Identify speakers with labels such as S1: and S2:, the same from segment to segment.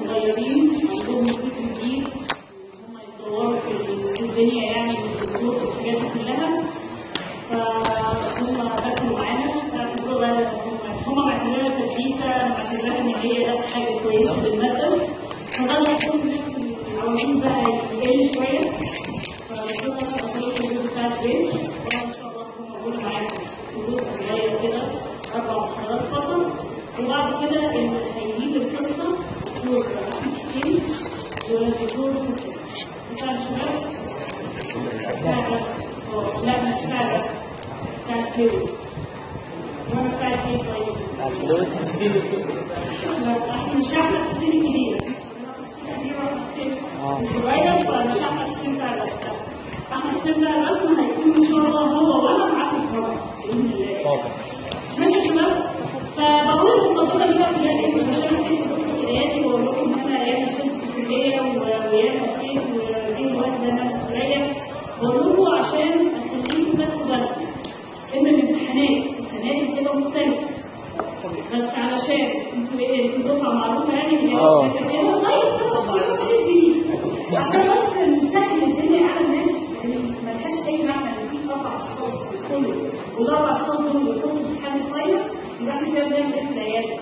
S1: صغيرين عندهم فكر جديد هم يتطوروا في الدنيا يعني بالدروس والحاجات دي كلها فهم دخلوا معانا فالموضوع ده هم هم معتبرينها تدريسه معتبرينها ان هي ده حاجه كويسه للماده فده اللي هيكون الناس العواجيز بقى يقل شويه فالمفروض عشان اخلص الجزء بتاع البيت وانا ان شاء الله هكون موجوده معاكم في جزء صغير كده اربع محاضرات فقط وبعد كده اللي هيجيب القصه دكتور احمد حسين ودكتور حسين بتاع الشباب بتاع الرسم اه لا مش بتاع الرسم بتاع الفلويد وانا بتاع الايه طيب
S2: بتاع الفلويد
S1: لا احنا مش احمد حسين الكبير الصغير فمش احمد حسين بتاع الرسم احمد حسين بتاع الرسم هيكون ان شاء الله هو وانا معاكم في مره باذن الله ماشي يا شباب فبقول المقدمه دي بقى كلها مش عشان احكي بص قراياتي واقول لكم ان انا ايام شمس في الكليه وايام اسير ودي واحده انا مسؤوليه بقول لكم عشان اخليكم تاخدوا بالكم ان الامتحانات السنه دي بتبقى مختلفه بس علشان انتوا ايه انتوا دفعه معروفه يعني اللي
S2: آه.
S1: هي طيب خلاص خلاص جديد عشان بس نسهل الدنيا على الناس اللي ما لهاش اي معنى ان في اربع اشخاص بيدخلوا والاربع اشخاص دول بيدخلوا امتحان كويس يبقى احنا كده بنعمل ايه في العياده؟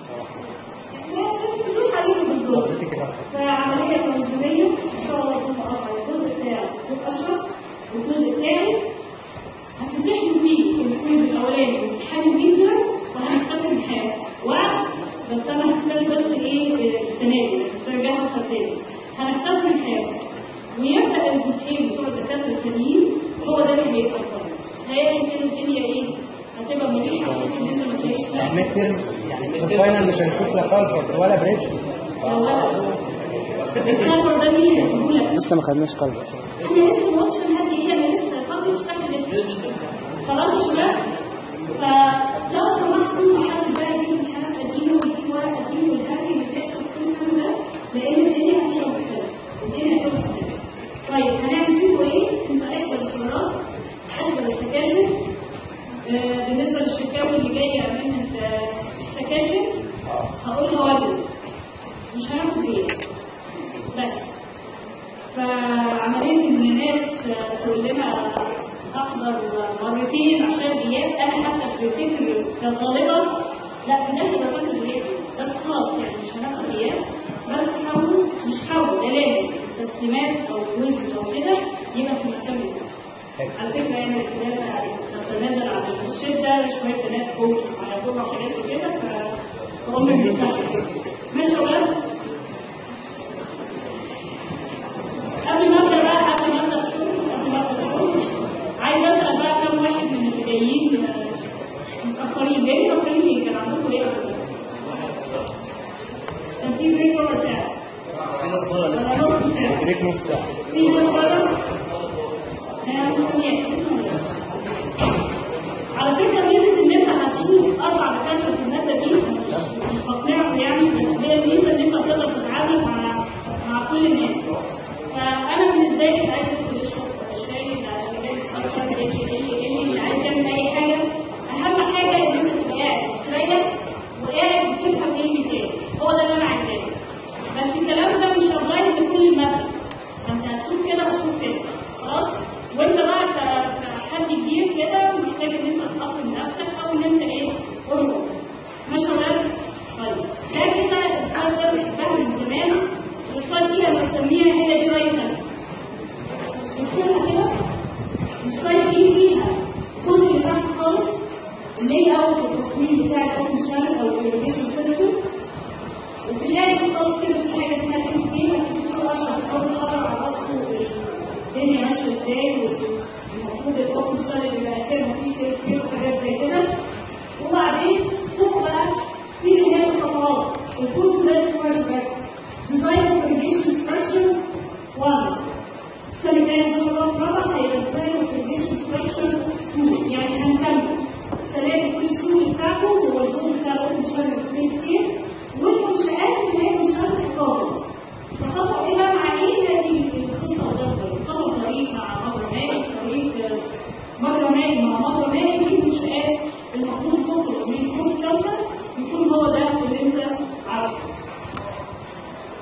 S1: بندوس عليهم بالدور فعمليه تنظيميه ان شاء الله يكون مقطع الجزء بتاع دكتور اشرف والجزء الثاني هتمتحنوا فيه الكويز الاولاني امتحان الميديا وهنختبر امتحان وقت بس انا هختبر بس ايه السنه دي السنه الجايه هحصل تاني هنختبر امتحان ويبدا الجزئين بتوع الدكاتره التانيين هو ده اللي هيبقى الفرق هي كده الدنيا ايه هتبقى مريحه بحيث ان انت ما تلاقيش نفسك
S3: ميد ترم يعني في الفاينل مش هنشوف لا كالفر ولا بريدج
S1: يا ولد الكفر ده مين اللي هيقولك
S2: لسه ما خدناش قلب
S1: انا لسه ما قلتش لحد ايه انا لسه فاضل السنه لسه خلاص يا شباب فلو سمحتوا محدش بقى يجيب امتحانات قديمه ويجيب ورق قديم والهري اللي بيحصل كل سنه ده لان الدنيا هتبقى مختلفه الدنيا هتبقى مختلفه طيب هنعمل فيكم ايه؟ انتوا اخر القرارات اخر السكاشن آه، بالنسبه للشكاوي اللي جايه من ال- السكاشن هقولها واجب مش هناخد ايه بس فعمليه ان الناس تقول لنا احضر مرتين عشان غياب انا حتى في فكر كطالبه لا في الاخر باخد غياب بس خلاص يعني مش هناخد غياب بس حاولوا مش حاولوا ده لازم تسليمات او كويزز او كده يبقى في المكتب بتاعك. على فكره يعني الكلام نتنازل عن الشده شويه بنات فوق على فوق وحاجات زي كده ف فهم بيتفقوا. ماشي يا ولاد؟ قبل ما ابدا بقى قبل ما ابدا الشغل قبل ما ابدا الشغل عايز اسال بقى كم واحد من اللي جايين آه، متاخرين جايين متاخرين ليه؟ كان عندكم ايه؟ كان في بريك ربع ساعه
S2: في ناس بره
S1: ولا نص ساعه
S3: بريك نص ساعه
S1: في ناس بره انا مستنياك مستنياك على فكره ميزه ان انت هتشوف اربع دكاتره في الماده دي مش مش بقنعكم يعني بس هي الميزه ان انت تقدر تتعامل مع مع كل الناس فانا بالنسبه لي عايز ادخل اشرب شاي اللي جاي يتاخر اللي اللي اللي عايز يعمل اي حاجه اهم حاجه ان انت تبقى قاعد مستريح وقاعد بتفهم ايه من تاني هو ده اللي انا عايزاه بس الكلام ده مش ابلاي لكل الماده انت هتشوف كده هتشوف كده خلاص وانت بقى ك-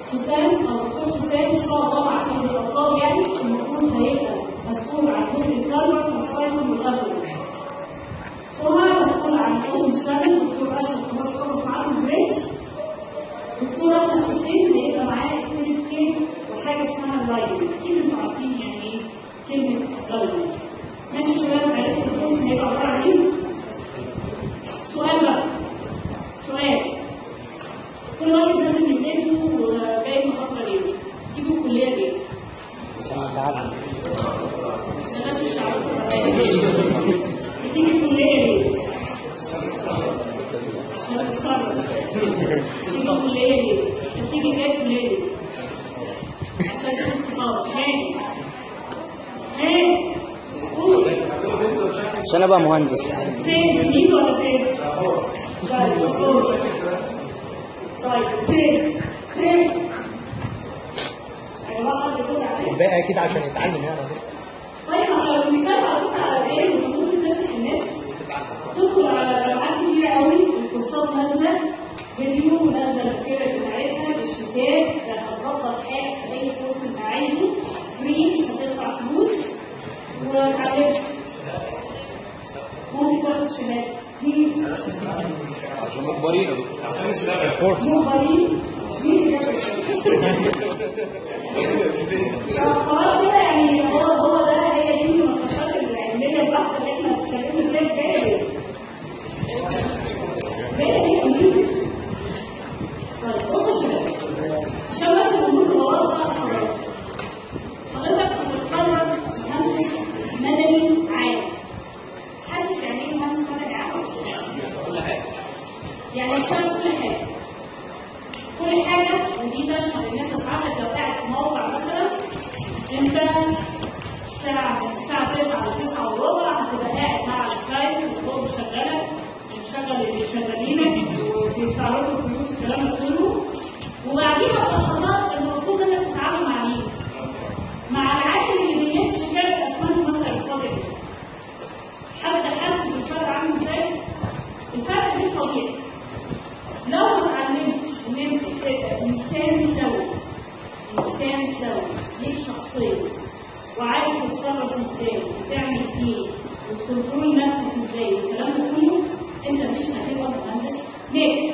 S1: حسام او دكتور حسام ان شاء الله مع حفظ الالقاب يعني المفروض هيبقى مسؤول عن جزء الكاربون والسايكل والالكول سهى مسؤول عن علوم الشامل دكتور اشرف خلاص خلص معاهم البريدج دكتور احمد حسين هيبقى معاه الكيمستري وحاجه اسمها اللايننج اكيد انتوا عارفين يعني ايه كلمه لايننج ماشي يا شباب عرفت الكورس هيبقى عباره عن ايه؟ سؤال بقى سؤال كل واحد لازم يبتدوا وجاي محاضره ليه؟ تيجوا الكليه ليه؟
S3: عشان نتعلم
S1: بلاش الشعر بتيجي الكليه ليه؟ عشان تتخرج تيجي الكليه ليه؟ عشان تيجي جاي الكليه ليه؟ عشان تشوف صحابك ها ها قول
S3: عشان ابقى مهندس
S1: فين مين ولا فين؟ طيب بصوص طيب فين؟ فين؟ يا جماعه حد يقول عليه
S3: الباقي اكيد عشان يتعلم يعني
S1: طيب عشان بنتكلم على فكره على ايه ممكن تفتح النت تدخل على جامعات كتير قوي الكورسات نازله فيديو نازله الكيرة بتاعتها الشتات هتظبط حاجه اي كورس انت عايزه فري مش هتدفع فلوس واتعلمت ممكن تاخد شهاده دي
S2: عشان مجبرين يا دكتور
S1: مغبرين مين خلاص كده يعني هو هو ده هي دي المناقشات العلميه البحته اللي احنا اتكلمنا فيها امبارح باقي طيب بصوا يا شباب عشان بس الامور تبقى واضحه حضرتك بتتخرج مهندس مدني عام حاسس يعني ايه مهندس مدني عام؟ يعني يشتغل كل حاجه كل حاجة ودي تشمل ان انت ساعتك لو قاعد في موقع مثلا انت الساعة من الساعة 9 ل 9 وربع هتبقى قاعد مع الكلاينت اللي هو بيشغلك بيشغل اللي بيشغلينك وبيدفع لكم فلوس الكلام ده كله وبعديها بلحظات المفروض انك تتعامل مع مين؟ مع العامل اللي بينتج شركات اسمنت مثلا الفاضية حد حاسس بالفرق عامل ازاي؟ الفرق غير طبيعي لو ما اتعلمتش ان انت تبقى انسان سوي انسان سوي ليك شخصيه وعارف تتصرف ازاي وتعمل ايه وتكنترول نفسك ازاي والكلام ده كله انت مش هتبقى مهندس ناجح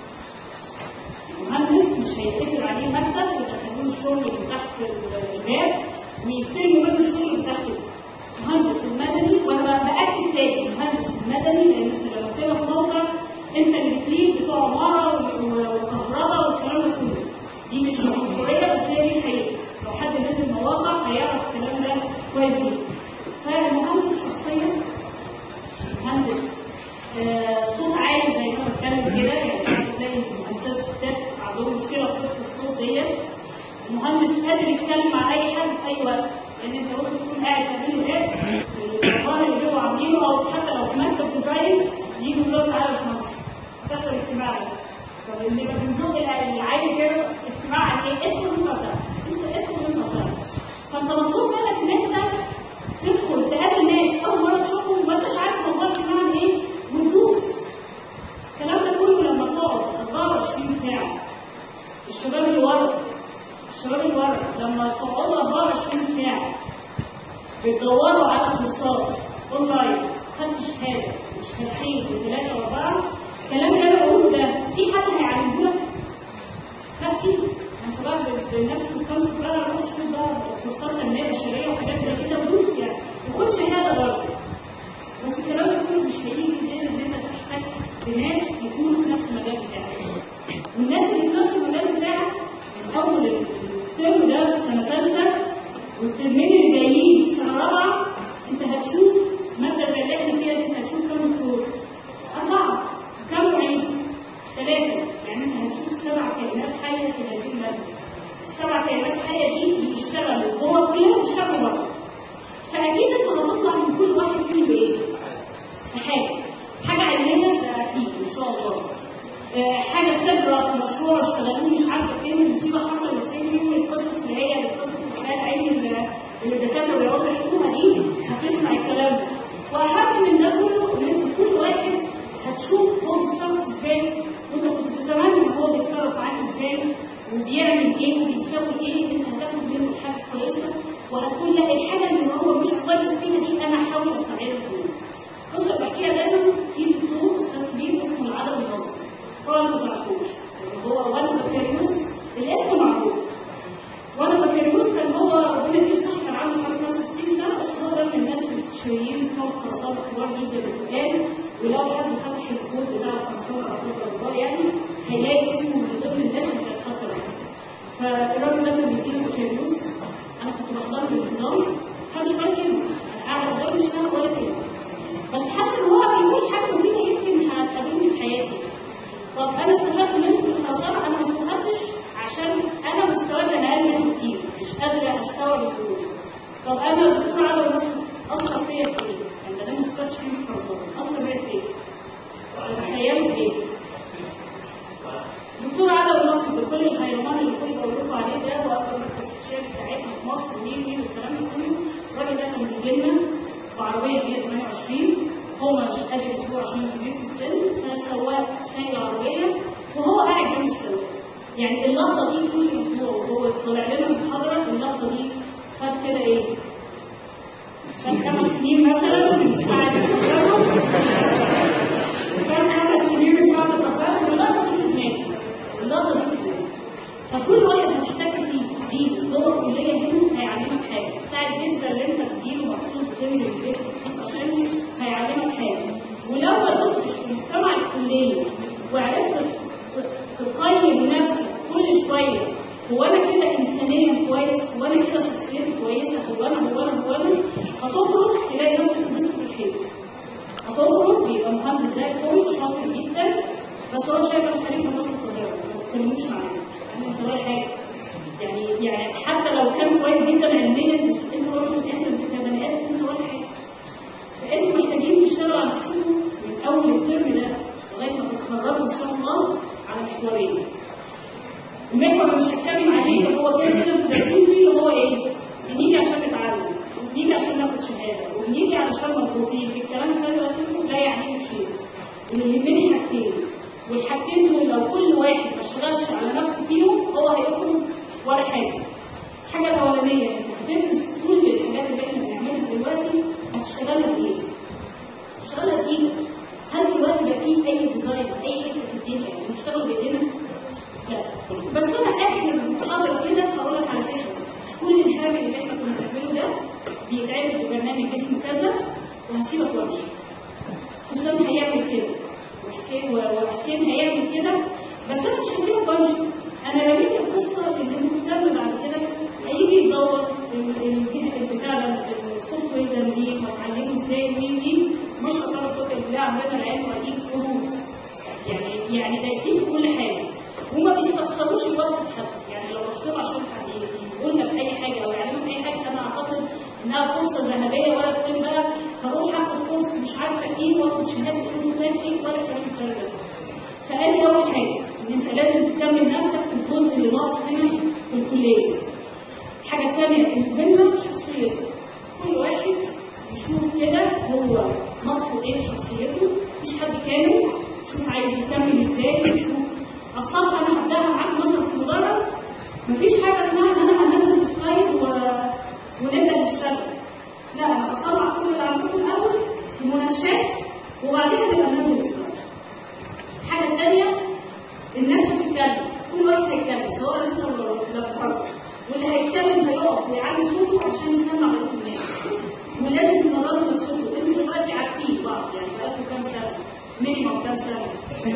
S1: مهندس مش هيتقفل عليه مكتب ويدخلوا له الشغل من تحت الباب ويستلموا منه الشغل من تحت المهندس المدني وانا باكد تاني المهندس المدني لان انت لما بتبقى في موقع انت اللي بتليد بتوع عماره وكهرباء والكلام ده كله دي مش عنصريه بس هي دي الحقيقه لو حد نزل مواقع هيعرف الكلام ده كويس جدا فالمهندس شخصيا مهندس آه، صوت عالي زي ما بتكلم كده يعني تلاقي المهندسات الستات عندهم مشكله في قصه الصوت ديت المهندس قادر يتكلم مع اي حد في اي وقت لان انت ممكن تكون قاعد تعمل له ايه الظاهر اللي هو عاملينه او حتى لو في مكتب ديزاين يجي يقول له تعالى يا باشمهندس دخل اجتماع طب اللي بنزق العيل كده اجتماع عن ايه؟ ادخل انت وطلع انت ادخل انت وطلع فانت مطلوب منك ان انت تدخل تقابل ناس اول مره تشوفهم ما انتش عارف موضوع الاجتماع عن ايه وتدوس الكلام ده كله لما تقعد 24 ساعه الشباب اللي ورا الشباب اللي ورا لما تقعدوا 24 ساعه بتدوروا على كورسات اونلاين خدت شهاده وشهادتين وثلاثه واربعه الكلام اللي انا بقوله ده في حد هيعلمه لك؟ خد فيه انت بقى بنفس الكونسيبت ده انا روح شوف بقى كورسات تنميه بشريه وحاجات زي كده ودوس يعني وخد شهاده برضه بس الكلام ده كله مش هيجي غير ان انت تحتاج بناس يكونوا في نفس المجال بتاعك والناس اللي في نفس المجال بتاعك من اول الترم ده في سنه ثالثه والترمين اللي جايين في سنه رابعه انت هتشوف ماده زي اللي احنا فيها دي انت هتشوف كام دكتور اربعه كام معيد ثلاثه ايه وبيسوي ايه انت هتاخد منه حاجه كويسه وهتقول لا الحاجه اللي هو مش كويس فيها دي انا هحاول استبعدها منه. القصه اللي بحكيها دايما في دكتور استاذ كبير اسمه العدم النظري طبعا ما تعرفوش هو وانا بكالوريوس الاسم معروف وانا بكالوريوس كان هو ربنا يديه الصحه كان عنده حوالي 65 سنه بس هو ده من الناس الاستشاريين بتوع الخرسانه كبار جدا للقران ولو حد فتح الكود بتاع الخرسانه او كود الكبار يعني هيلاقي اسمه من ضمن الناس اللي بتتحط معاه فالراجل ده كان بيديني بكالوريوس انا كنت بحضر بانتظام انا مش فاهم كلمه انا قاعده قدامه مش فاهمه ولا كلمه بس حاسه ان هو بيقول حاجه مفيده يمكن هتقابلني في حياتي طب انا استفدت منه في الخساره انا ما استفدتش عشان انا مستواي كان اقل منه كتير مش قادره استوعب الامور طب انا الدكتور عدوي مثلا اثر فيا في ايه؟ يعني انا ما استفدتش منه في الخساره اثر فيا في ايه؟ تخيلوا في ايه؟ دكتور عدوي مصر بكل الهيلمان اللي كنت بقول لكم عليه ده هو اكبر مركز استشاري ساعتها في مصر مين مين والكلام ده كله الراجل ده كان بيجي لنا بعربيه 128 هو مش قادر يسوق عشان هو كبير في السن فسواق سايق العربيه وهو قاعد جنب السواق يعني اللقطه دي كل اسبوع وهو طالع لنا محاضره اللقطه دي خد كده ايه؟ خد خمس سنين مثلا من ساعه التخرج وكان خمس سنين من ساعه التخرج واللقطه دي في دماغي اللقطه دي في دماغي فكل واحد هتحتك فيه بيه جوه الكليه هنا هيعلمك حاجه بتاع البيتزا اللي انت بتجيبه مخصوص بتنزل البيت مخصوص عشان هيعلمك حاجه ولو ما دوستش في مجتمع الكليه وعرفت تقيم نفسك كل شويه هو انا كده انسانيا كويس هو انا كده شخصيتي كويسه هو انا هو انا هو انا هتخرج تلاقي نفسك لبست في الحيط هتخرج يبقى مهندس زي الفل شاطر جدا بس هو شايف انا خريج من نص القاهره ما تتكلموش معاه يعني انت ولا حاجه يعني يعني حتى لو كان كويس جدا علميا بس انت برضه في الاخر كبني ادم انت ولا حاجه فانتوا محتاجين تشتغلوا على نفسكم من اول الترم ده لغايه ما تتخرجوا ان شاء الله على محورين المحور اللي مش هتكلم عليه هو كده كده مدرسين فيه اللي هو ايه؟ بنيجي عشان نتعلم وبنيجي عشان ناخد شهاده وبنيجي علشان مضغوطين الكلام اللي فات ده لا يعنيه شيء اللي يهمني حاجتين والحاجتين دول لو كل واحد ما اشتغلش على نفسه فيهم هو هيخرج ولا حاجه الحاجه الاولانيه انت هتدرس كل الحاجات اللي احنا بنعملها دلوقتي هتشتغلها بايدك تشتغلها بايدك هل دلوقتي بقى فيه اي ديزاين اي حته في الدنيا يعني بنشتغل بايدينا؟ لا بس انا اخر محاضره كده هقول لك على فكره كل الهبل اللي احنا كنا بنعمله ده بيتعمل في برنامج اسمه كذا وهسيبك وامشي حسام هيعمل كده وحسين وحسين هيعمل كده بس انا مش هسيبك وامشي انا رميت القصه ان المهتم بعد كده هيجي يدور الجهه البتاع السوفت وير ده منين وهتعلمه ازاي مين مين ما شاء الله لا قوه الا بالله عندنا العلم وقاعدين قرود يعني يعني دايسين في كل حاجه وما بيستخسروش الوقت في حد يعني لو رحت له عشان يقول لك اي حاجه او يعلمك اي حاجه انا اعتقد انها فرصه ذهبيه ولا تقول بقى هروح اخد كورس مش عارفه ايه واخد شهاده ايه وتاني ايه ولا كلام الكلام ده فادي اول حاجه ان انت لازم تكمل نفسك في الجزء اللي ناقص هنا في الكليه الحاجه الثانيه المهمه شخصيتك كل واحد يشوف كده هو ناقصه ايه في شخصيته مش حد كامل شوف عايز يكمل ازاي يشوف ابسط انا هبداها معاك مثلا في المدرج مفيش حاجه اسمها ان انا هنزل سلايد و... ونبدا نشتغل لا انا هطلع كل اللي عندكم الاول في مناقشات وبعدين نبقى ننزل سلايد الحاجه الثانيه الناس بتتكلم كل واحد هيتكلم سواء انت ولا بره واللي هيتكلم هيقف ويعلي صوته عشان يسمع بقيه الناس ولازم تمرنوا نفسكم انتوا دلوقتي عارفين بعض يعني بقالكم كام سنه مينيمم كام سنه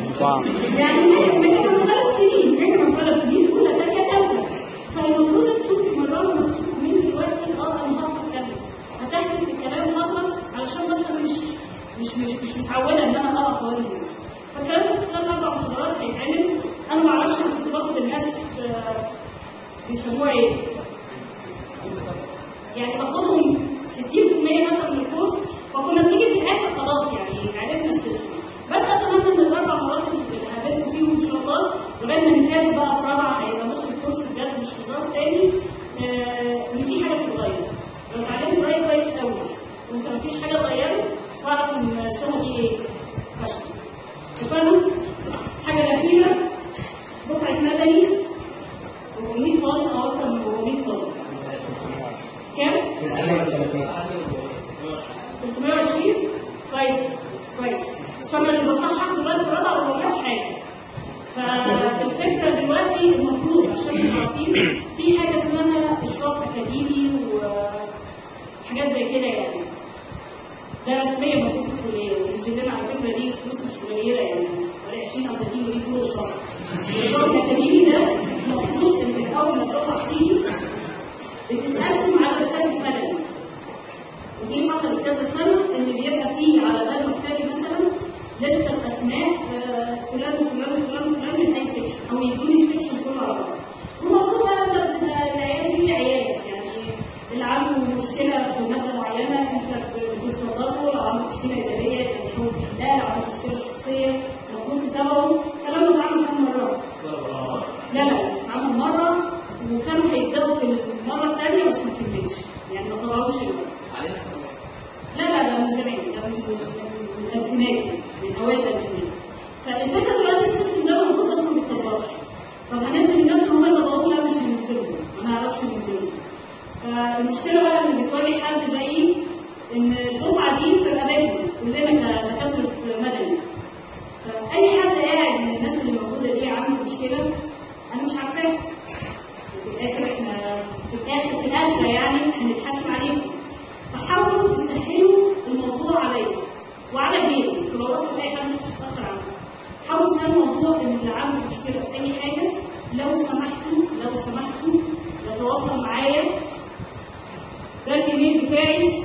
S1: يعني مينيمم ثلاث سنين مينيمم ثلاث سنين اولى ثانيه ثالثه فالمفروض انتوا تمرنوا نفسكم من دلوقتي اه انا هعرف اتكلم هتحكي في الكلام هغلط علشان بس انا مش مش مش مش متعوده ان انا اقف اقول الناس فالكلام ده في خلال اربع محاضرات هيتعمل انا ما اعرفش انا كنت باخد الناس آه، بيسموها ايه؟ يعني باخدهم 60% مثلا من الكورس فكنا بنيجي في الاخر خلاص يعني عرفنا السيستم بس اتمنى ان الاربع مرات اللي هقابلكم فيهم ان شاء الله لغايه ما نتقابل بقى في رابعه هيبقى نص الكورس بجد مش هزار تاني آه، ان في حاجه تتغير لو اتعلمت طريقه كويس قوي وانت مفيش حاجه اتغيرت واعرف ان سهى دي ايه؟ فشل اتفقنا؟ الحاجه الاخيره دفعه مدني 400 عارفين في حاجه اسمها اشراف اكاديمي وحاجات زي كده يعني ده رسميا موجود في الكليه وبينزل لنا على فكره دي فلوس مش قليله يعني حوالي 20 او 30 جنيه كل شهر الاشراف الاكاديمي ده المفروض ان من اول ما الدفعه تيجي بتتقسم على مكاتب مدني ودي حصلت كذا سنه ان بيبقى فيه على بال مكتبي مثلا لسته اسماء آه، فلان وفلان وفلان وفلان من اي سكشن او يدوني السكشن كله على بعض والمفروض بقى انت بت- العيال دي عيالك يعني اللي عنده مشكله في ماده معينه انت بتصدر له لو عنده مشكله اداريه المفروض تحلها لو عنده مشكله شخصيه المفروض تتابعه الكلام ده اتعمل كام مره؟ لا لا اتعمل مره وكانوا هيبداوا في المره الثانيه بس ما كملش يعني ما طلعوش الوقت لا لا ده من زمان ده من من الالفينات من اوائل الالفينات فالفكره دلوقتي السيستم ده موجود بس ما بيتطبقش طب هننزل الناس هم اللي طلعوا لا مش هننزلهم ما نعرفش ننزلهم فالمشكله بقى اللي بتواجه حد زيي ان الدفعه دي في رقبتنا كلنا كدكاتره مدني فاي حد قاعد من الناس اللي موجوده دي عنده مشكله انا مش عارفاه وفي الاخر احنا في الاخر في الاخر يعني هنتحاسب عليهم فحاولوا تسهلوا الموضوع عليا وعلى غيري لو رحت لاي حد مش هتاخر عنه حاولوا تسهلوا الموضوع ان اللي عنده مشكله في اي حاجه لو سمحتوا لو سمحتوا يتواصل معايا ده الايميل بتاعي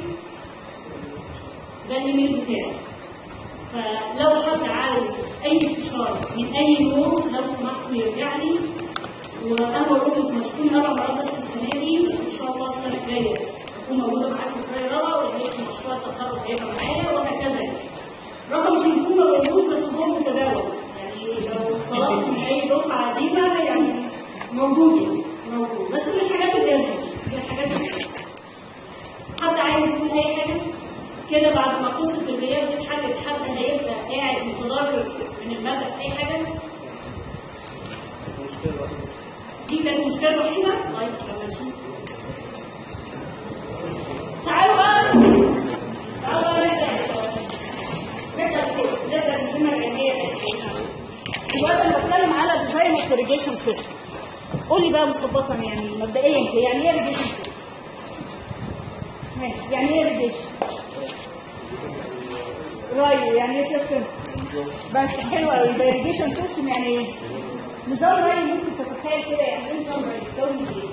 S1: ده الايميل بتاعي فلو حد عايز اي استشاره من اي نوع لو سمحتوا يرجع لي وانا بقول لك مشكور اربع مرات بس السنه دي بس ان شاء الله السنه الجايه اكون موجوده معاكم في الفريق رابعه وهيك مشروع التخرج هيبقى معايا وهكذا يعني. رقم التليفون ما بقولوش بس هو متداول يعني لو طلبت من اي دفعه قديمه يعني موجود يعني موجود بس من الحاجات اللازمه من الحاجات اللازمه حد عايز يقول اي حاجه كده بعد ما قصه الغياب دي اتحلت حد هيبقى قاعد متضرر من الماده في اي حاجه دي كانت مشكله وحيده طيب لما نشوف تعالوا بقى تعالوا بقى نبدا نبدا الكورس نبدا بالمهمه العلميه دلوقتي انا بتكلم على ديزاين اوف irrigation سيستم قولي بقى مسبقا يعني مبدئيا كده، يعني ايه irrigation سيستم؟ يعني ايه irrigation؟ ري يعني ايه سيستم؟ بس حلو قوي ده irrigation سيستم يعني ايه؟ نظام ري ممكن تتخيل كده يعني ايه نظام ري؟ دوري ايه؟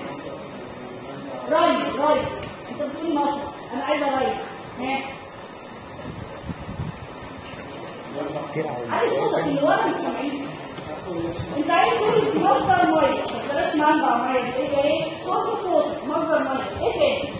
S1: ري ري انت بتقولي مصر انا عايزه ري ها عايز صوتك اللي ورا مش سامعين انت عايز صوتك في مصدر ميه بس بلاش منبع ميه ايه ايه صوت صوت مصدر ميه ايه تاني؟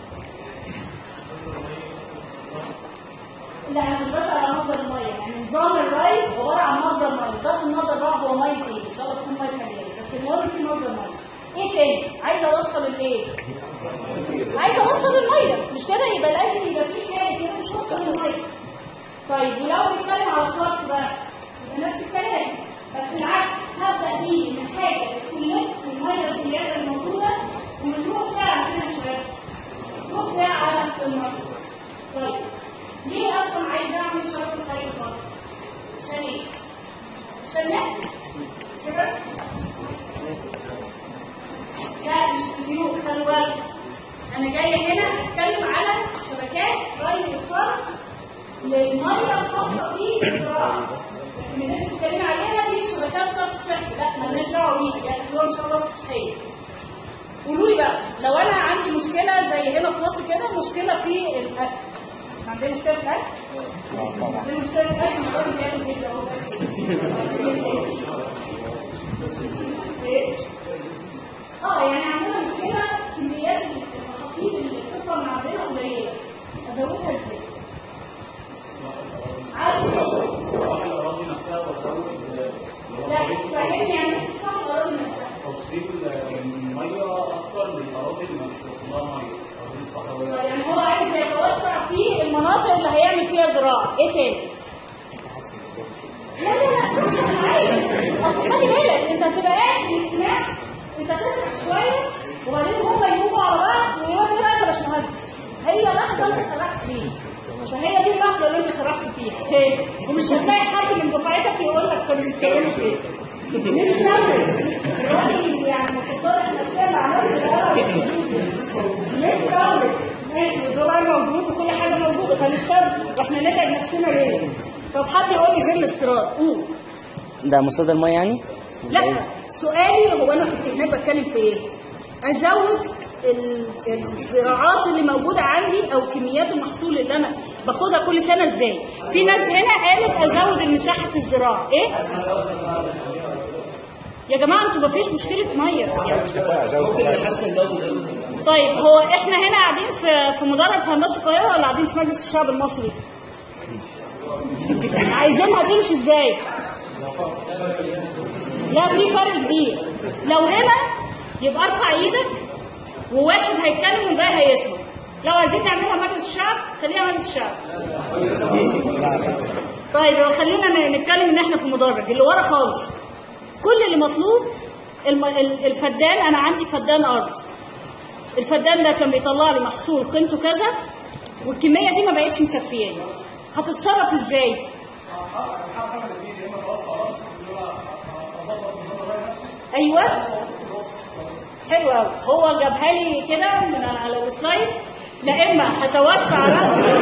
S1: لا انا مش بسال على مصدر الميه يعني نظام الري عباره عن مصدر ميه بغض النظر بقى هو ميه ايه ان شاء الله تكون ميه حاليه بس المهم في مصدر ميه ايه تاني عايزه اوصل الايه عايزه اوصل الميه مش كده يبقى لازم يبقى في حاجه كده بتوصل الميه طيب ولو بنتكلم على صرف بقى يبقى نفس الكلام بس العكس هبدا بيه من حاجه كلت الميه الزياده الموجوده ونروح بقى على كده شويه نروح بقى على المصدر طيب ليه اصلا عايزه اعمل شرط خارج صرف؟ عشان ايه؟ عشان نحن كده لا مش كتير خلي بالك انا جايه هنا اتكلم على شبكات ري الصرف للميه الخاصه بالزراعه لكن اللي انت بتتكلمي عليها دي شبكات صرف صحي لا مالناش دعوه بيها يعني هو ان شاء الله صحيه قولوا لي بقى لو انا عندي مشكله زي هنا في مصر كده مشكله في الاكل عندنا مشكله في الاكل؟ عندنا مشكله في الاكل الراجل بياكل بيتزا اهو إيه؟ اه يعني عندنا مشكله كميات المحاصيل اللي بتطلع من عندنا قليله ازودها ازاي؟ عارف
S4: صلاح الاراضي نفسها وزود
S1: لا فاهمني يعني استصلاح الاراضي نفسها
S4: توصيل الميه اكتر للاراضي اللي مش واصلها ميه الاراضي الصحراويه
S1: يعني هو عايز يتوسع في المناطق اللي هيعمل فيها زراعه ايه تاني؟ لا لا لا صح معايا اصل خلي بالك انت هتبقى قاعد في الاجتماع انت تسرح شويه وبعدين هم يقوموا على بعض ويقولوا ايه رايك يا باشمهندس؟ هي لحظه انت سرحت فيها فهي دي اللحظه اللي انت سرحت فيها اوكي ومش هتلاقي حد من دفعتك يقول لك كانوا بيتكلموا في ايه؟ مش سهل الراجل يعني طب حد يقول لي غير الاستيراد قول
S5: ده مصادر ميه يعني؟
S1: لا سؤالي هو انا كنت هناك بتكلم في ايه؟ ازود ال- الزراعات اللي موجوده عندي او كميات المحصول اللي انا باخدها كل سنه ازاي؟ في ناس هنا قالت ازود مساحه الزراعه، ايه؟ يا جماعه انتوا مفيش مشكله ميه يعني
S5: ممكن نحسن جوده
S1: طيب هو احنا هنا قاعدين في في مدرج في هندسه القاهره ولا قاعدين في مجلس الشعب المصري؟ عايزينها تمشي ازاي؟ لا في فرق كبير لو هنا يبقى ارفع ايدك وواحد هيتكلم والباقي هيسمع لو عايزين نعملها مجلس الشعب خليها مجلس الشعب طيب يبقى خلينا ن- نتكلم ان احنا في مدرج اللي ورا خالص كل اللي مطلوب الم- ال- الفدان انا عندي فدان ارض الفدان ده كان بيطلع لي محصول قيمته كذا والكميه دي ما بقتش مكفياني هتتصرف ازاي؟ ايوه حلو قوي هو جابها لي كده من على السلايد لا اما هتوسع راسي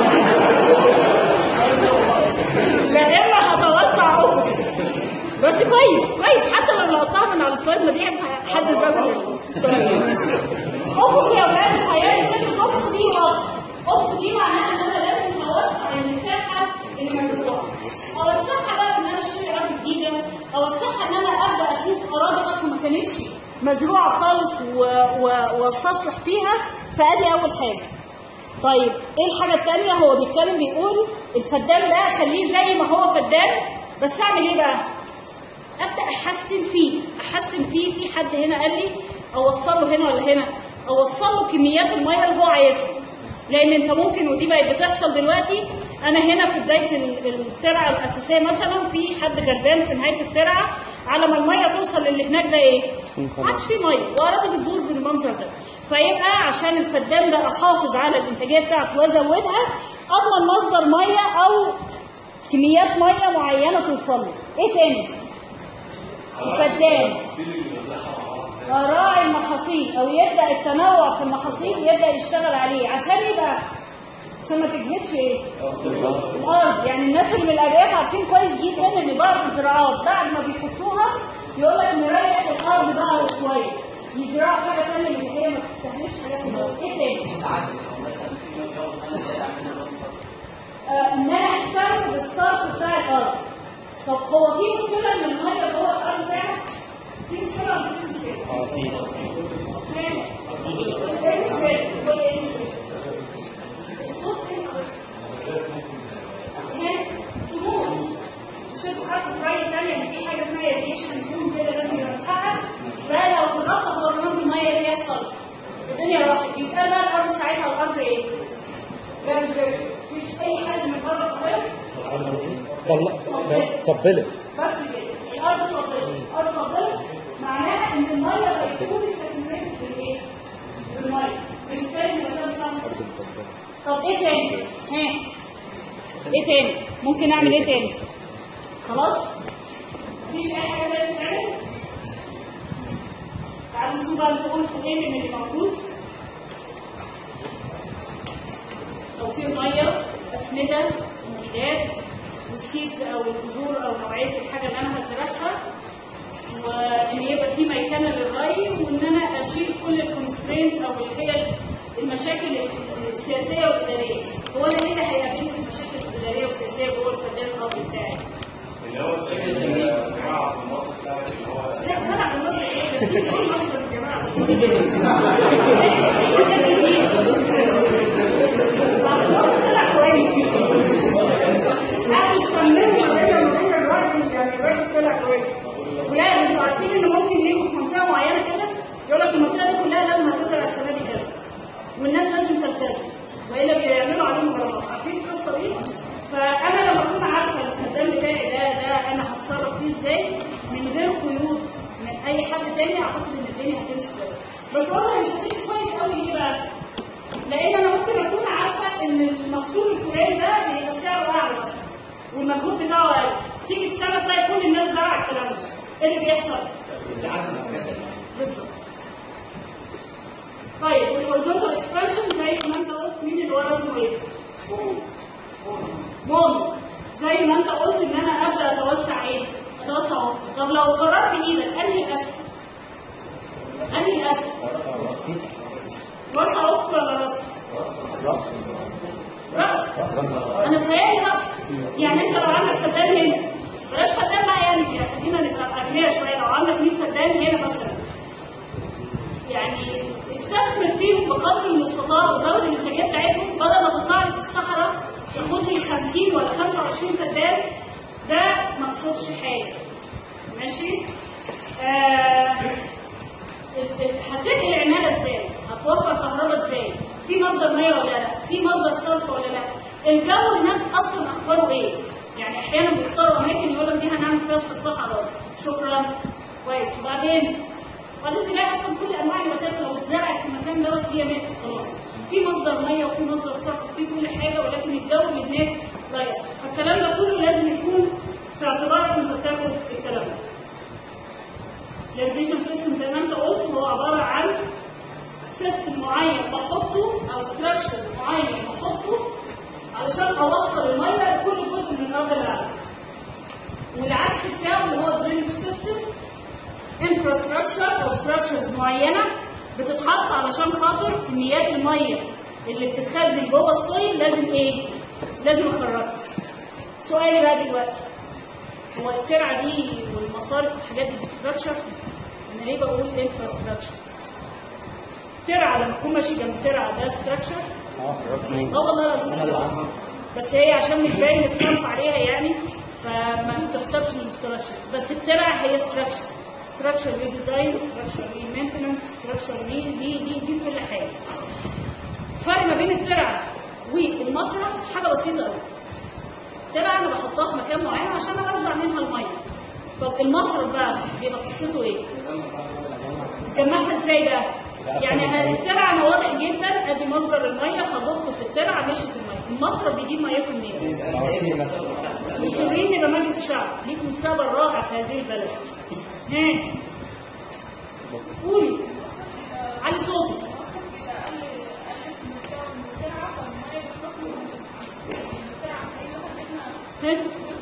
S1: لا اما هتوسع افقي بس كويس كويس حتى لو لقطتها من على السلايد ما دي حد زود افق يا ولاد خيالي كلمه افق دي واضحه افق دي معناها ان انا لازم اوسع المساحه المزروعه اوسعها بقى ان انا اشتري ارض جديده اوسعها ان انا ابدا اشوف اراضي اصلا ما كانتش مزروعه خالص و... و... واستصلح فيها فادي اول حاجه طيب ايه الحاجه الثانيه هو بيتكلم بيقول الفدان ده خليه زي ما هو فدان بس اعمل ايه بقى ابدا احسن فيه احسن فيه في حد هنا قال لي اوصله هنا ولا هنا اوصل له كميات الميه اللي هو عايزها لان انت ممكن ودي بقت بتحصل دلوقتي انا هنا في بدايه ال- الترعه الاساسيه مثلا في حد غربان في نهايه الترعه على ما الميه توصل للي هناك ده ايه؟ ما عادش في ميه واراضي بتدور بالمنظر ده فيبقى عشان الفدان ده احافظ على الانتاجيه بتاعته وازودها اضمن مصدر ميه او كميات ميه معينه توصل له ايه تاني؟ الفدان راعي المحاصيل او يبدا التنوع في المحاصيل يبدا يشتغل عليه عشان يبقى عشان ما تجهدش ايه؟ الارض يعني الناس اللي من الارياف عارفين كويس جدا ان بعض الزراعات بعد ما بيحطوها يقول لك نريح الارض بقى شويه يزرعوا حاجه ثانيه اللي هي ما تستهلكش حاجات من الارض ايه تاني؟ آه، ان انا اهتم بالصرف بتاع الارض طب هو في مشكله ان الميه جوه الارض بتاعك؟ في مشكله ولا مفيش مشكله؟ اه في ايه المشكله؟ قول ايه المشكله؟ الصوت فين ها؟ تموت مش انتوا خدتوا في رأي تانية ان في حاجه اسمها راديشن زون كده لازم يتحقق فلو تغطى هو كمان بالميه ايه اللي يحصل؟ الدنيا راحت يبقى بقى الارض ساعتها الارض ايه؟ لا مش مفيش اي حاجه من بره القاهره
S3: طبلت
S1: بس كده الارض فضلت الارض فضلت معناها ان الميه هيكون ساتوريتد بالايه؟ بالميه بالتالي المكان بتاعها طب ايه تاني؟ ها ايه تاني؟ ممكن اعمل ايه تاني؟ خلاص؟ مفيش اي حاجه تانية تتعمل؟ تعالوا نشوف بقى نقول ايه من اللي موجود توفير ميه اسمده مبيدات والسيدز او البذور او نوعيه الحاجه اللي انا هزرعها وان يبقى في ميكنه للري وان انا اشيل كل الكونسترينز او اللي هي المشاكل السياسيه والاداريه هو انا ايه اللي هيقابلني في المشاكل الاداريه والسياسيه جوه الفدان الارضي بتاعي؟
S4: اللي هو الفكره ان الجماعه عبد الناصر فعلا اللي هو
S1: لا انا على مصر ايه ده؟ في مصر يا جماعه على مصر طلع كويس انا مصممه كده ما بين الراجل يعني الراجل طلع كويس ولا انتوا عارفين ان ممكن يجوا في منطقه معينه كده يقول لك المنطقه دي كلها لازم هتزرع السنه دي كذا والناس لازم تلتزم والا بيعملوا عليهم غلطات عارفين القصه دي؟ فانا لما اكون عارفه الفدان بتاعي ده ده انا هتصرف فيه ازاي من غير قيود من اي حد تاني اعتقد ان الدنيا هتمشي كويس بس والله مش هتمشي كويس قوي ليه بقى؟ لان انا ممكن اكون عارفه ان المحصول الفلاني ده هيبقى سعره اعلى مثلا والمجهود بتاعه اقل تيجي في سنه تلاقي كل الناس زرعت الكلام ده ايه اللي بيحصل؟ بالظبط طيب الهوريزونتال اكسبانشن زي ما انت قلت مين اللي ورا اسمه ايه؟ مون زي ما انت قلت راس افق ولا راس؟ راس انا بتهيألي راس يعني انت لو عندك فدان هنا بلاش فدان بقى يعني يعني خلينا نبقى اغنياء شويه لو عندك 100 فدان هنا مثلا يعني استثمر فيهم بقدر المستطاع وزود الانتاجيه بتاعتهم بدل ما تطلع لي في الصحراء تاخد لي 50 ولا 25 فدان ده ما قصدش حاجه ماشي؟ آه ال- ال- هتنقل العنايه ازاي؟ هتوفر كهرباء ازاي؟ في مصدر ميه ولا لا؟ في مصدر صرف ولا لا؟ الجو هناك اصلا اخباره ايه؟ يعني احيانا بيختاروا اماكن يقول لك دي هنعمل فيها استصلاح حراري شكرا كويس وبعدين وبعدين تلاقي اصلا كل انواع النباتات لو اتزرعت في المكان دوت هي ماتت خلاص في مصدر ميه وفي مصدر صرف وفي كل حاجه ولكن الجو اللي هناك لا يصلح فالكلام ده كله لازم يكون في اعتبارك وانت بتاخد الكلام ده الريفيجن سيستم زي ما انت قلت هو عباره عن سيستم معين بحطه او ستراكشر معين بحطه علشان اوصل الميه لكل جزء من الارض اللي عندي والعكس بتاعه اللي هو الدرينج سيستم انفراستراكشر او ستراكشرز معينه بتتحط علشان خاطر كميات الميه اللي بتتخزن جوه السويل لازم ايه؟ لازم اخرجها. سؤالي بقى دلوقتي هو الترعه دي والمصارف والحاجات دي ستراكشر انا ليه بقول انفراستراكشر؟ ترعه لما اكون ماشي جنب ترعه ده ستراكشر اه والله العظيم بس هي عشان مش باين الصرف عليها يعني فما تحسبش من الستراكشر بس الترعه هي ستراكشر ستراكشر ليه ديزاين ستراكشر ليه مينتنس ستراكشر ليه دي دي دي كل حاجه الفرق ما بين الترعه والمصرف حاجه بسيطه قوي الترعه انا بحطها في مكان معين عشان اوزع منها الميه طب المصرف بقى بيبقى قصته ايه؟ جمعها ازاي بقى؟ يعني انا الترعه انا واضح جدا ادي مصدر الميه هضخه في الترعه مشت الميه المصرف بيجيب ميته منين؟
S3: مواسير مثلا
S1: مصرين يبقى مجلس الشعب ليك مستقبل رائع في هذه البلد ها قولي علي صوتك ها؟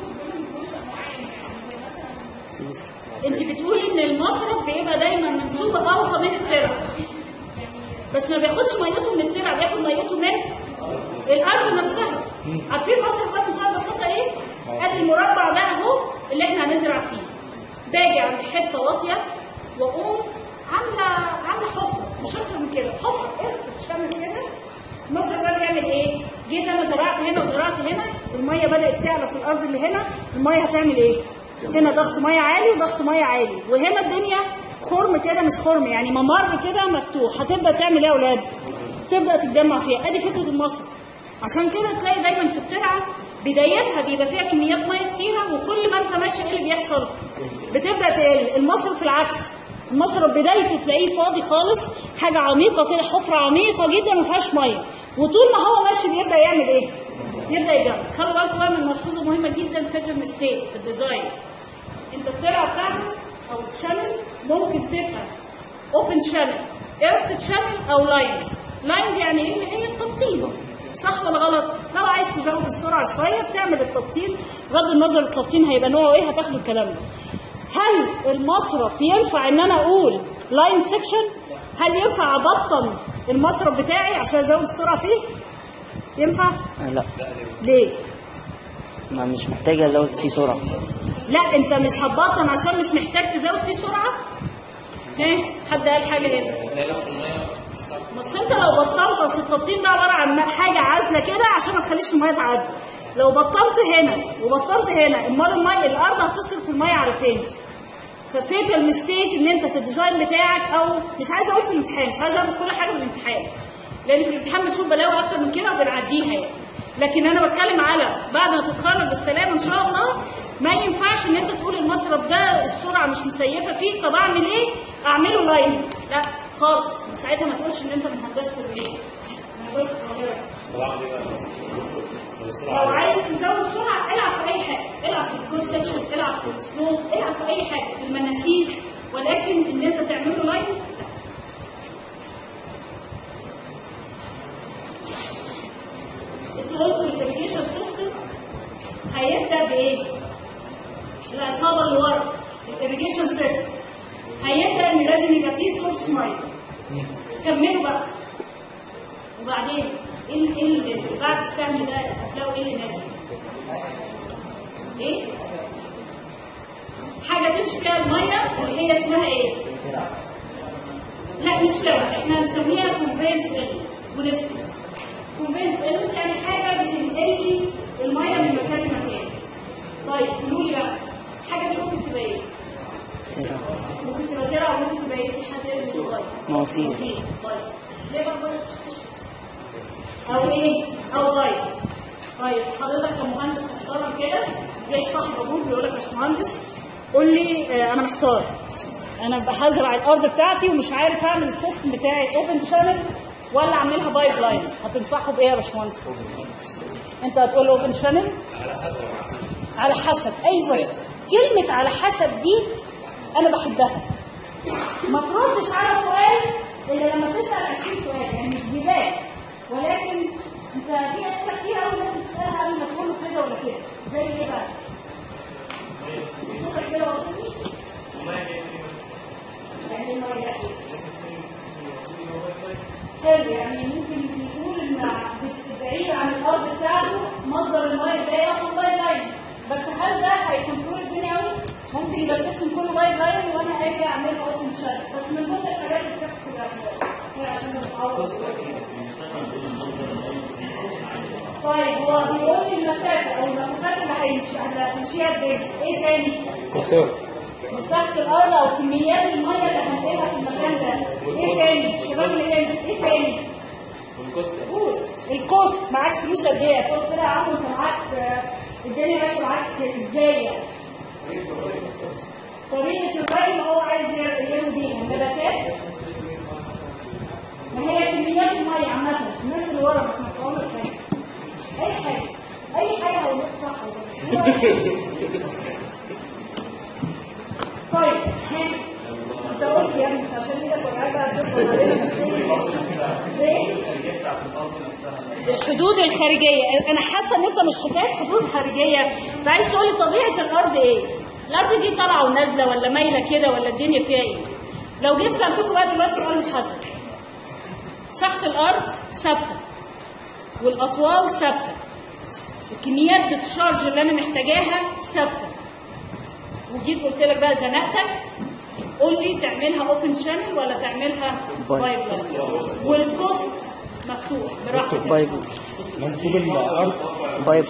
S1: انت بتقولي ان المصرف بيبقى دايما منسوب اوطى من الترع بس ما بياخدش ميته من الترع بياخد ميته من الارض نفسها عارفين المصرف ده بمنتهى البساطه ايه؟ ادي المربع ده اهو اللي احنا هنزرع فيه باجي عند حته واطيه واقوم عامله عامله حفره مش اكتر من كده حفره ايه بتعمل كده المصرف ده بيعمل ايه؟ جيت انا زرعت هنا وزرعت هنا الميه بدات تعلى في الارض اللي هنا الميه هتعمل ايه؟ هنا ضغط ميه عالي وضغط ميه عالي وهنا الدنيا خرم كده مش خرم يعني ممر كده مفتوح هتبدا تعمل ايه يا اولاد؟ تبدا تتجمع فيها ادي فكره المصرف عشان كده تلاقي دايما في الترعه بدايتها بيبقى فيها كميات ميه كتيره وكل ما انت ماشي ايه اللي بيحصل؟ بتبدا تقل المصرف العكس المصرف بدايته تلاقيه فاضي خالص حاجه عميقه كده حفره عميقه جدا ما فيهاش ميه وطول ما هو ماشي بيبدا يعمل ايه؟ يبدا يجمع خلوا بالكم بقى من ملحوظه مهمه جدا في المستيك في الديزاين انت الترعه بتاعتك او الشانل ممكن تبقى اوبن شانل ايرث شانل او لاين لاين دي يعني ايه هي التبطين صح ولا غلط لو عايز تزود السرعه شويه بتعمل التبطين بغض النظر التبطين هيبقى نوعه ايه هتاخدوا الكلام ده هل المصرف ينفع ان انا اقول لاين سكشن هل ينفع ابطن المصرف بتاعي عشان ازود السرعه فيه ينفع
S5: آه، لا
S1: ليه
S5: ما مش محتاجة ازود فيه سرعة
S1: لا انت مش هتبطن عشان مش محتاج تزود فيه سرعه ها حد قال حاجه هنا بس انت لو بطلت اصل التبطين ده عباره عن حاجه عازله كده عشان ما تخليش الميه تعدي لو بطلت هنا وبطلت هنا امال الميه الارض هتصرف الميه على فين؟ ففيت المستيك ان انت في الديزاين بتاعك او مش عايزه اقول في الامتحان مش عايزه اعمل كل حاجه في الامتحان لان في الامتحان بنشوف بلاوي اكتر من كده وبنعديها يعني لكن انا بتكلم على بعد ما تتخرج بالسلامه ان شاء الله ما ينفعش ان انت تقول المصرف ده السرعه مش مسيفه فيه طب اعمل ايه؟ اعمله لاين لا خالص ساعتها ما تقولش ان انت من هندسه الريف هندسه القاهره لو عايز تزود السرعه العب في اي حاجه العب في الكروس سكشن العب في السلوب العب في اي حاجه في المناسيب ولكن ان انت تعمله لاين لا انت قلت الاريجيشن سيستم هيبدا بايه؟ العصابه اللي ورا الاريجيشن سيستم هيبدا ان لازم يبقى فيه سورس ميه كملوا بقى وبعدين ايه ال- ايه اللي بعد السهم ده هتلاقوا ايه اللي نازل ايه حاجه تمشي فيها الميه اللي هي اسمها ايه لا مش ترى احنا هنسميها كونفينس ايلمنت ونسبت كونفينس ايلمنت يعني حاجه بتنقل لي الميه من مكان لمكان طيب قولوا لي بقى الحاجه دي ممكن تبقى ايه؟ ممكن تبقى ترى وممكن تبقى ايه؟ في حد يلبس صغير
S5: مواسير
S1: طيب ليه برضه او ايه او طيب طيب حضرتك كمهندس محترم كده جاي صاحب ابوك بيقول لك يا باشمهندس قول لي آه انا محتار انا هزرع الارض بتاعتي ومش عارف اعمل السيستم بتاعي اوبن شانل ولا اعملها بايب لاينز هتنصحه بايه يا باشمهندس؟ انت هتقول له اوبن شانل على حسب ايوه كلمه على حسب دي انا بحبها ما تردش على سؤال الا لما تسال 20 سؤال يعني مش جبال ولكن انت في اسئله كتير قوي لازم تسالها قبل ما تقول له كده ولا كده زي ايه بقى؟ صوتك كده وصلني؟ يعني ايه الميه ده؟ حلو يعني ممكن نقول ان بعيد عن الارض بتاعته مصدر الميه ده اصلا بايب لاين بس هل ده هيكنترول الدنيا قوي؟ ممكن يبقى السيستم كله بايب لاين وانا اجي اعمله اوبن شات بس من ضمن الحاجات اللي بتاخد في الاعتبار هي عشان نتعوض طيب هو بيقول لي المسافه او المسافات اللي هيمشي اللي هتمشيها قد ايه؟ ايه تاني؟
S3: دكتور
S1: مساحه الارض او كميات الميه اللي هنقلها في المكان ده ايه تاني؟ الشباب اللي جاي ايه تاني؟ قول. الكوست معاك فلوس قد ايه؟ تقول كده يا عم انت معاك آه، الدنيا ماشيه معاك ازاي يعني؟ طريقه الري اللي هو عايز يعمل بيها النباتات ما هي كميات الميه عامه الناس اللي ورا ما تقول لك حاجه اي حاجه اي حاجه هقول لكم صح ولا غلط. طيب ها انت قلت يا ابني عشان كده كنت قاعده اشوف علينا ليه؟ الحدود الخارجيه انا حاسه ان انت مش حكايه حدود خارجيه انت عايز تقول لي طبيعه الارض ايه الارض دي طالعه ونازله ولا مايله كده ولا الدنيا فيها ايه لو جيت سالتكم بقى دلوقتي سؤال محدد مساحه الارض ثابته والاطوال ثابته الكميات بالشارج اللي انا محتاجاها ثابته وجيت قلت لك بقى زنقتك قول لي تعملها اوبن شانل ولا تعملها
S5: بايب.
S1: بايب لاين والكوست مفتوح براحتك يا
S5: بايب
S1: باشمهندس.
S3: منسوب الارض
S5: بايب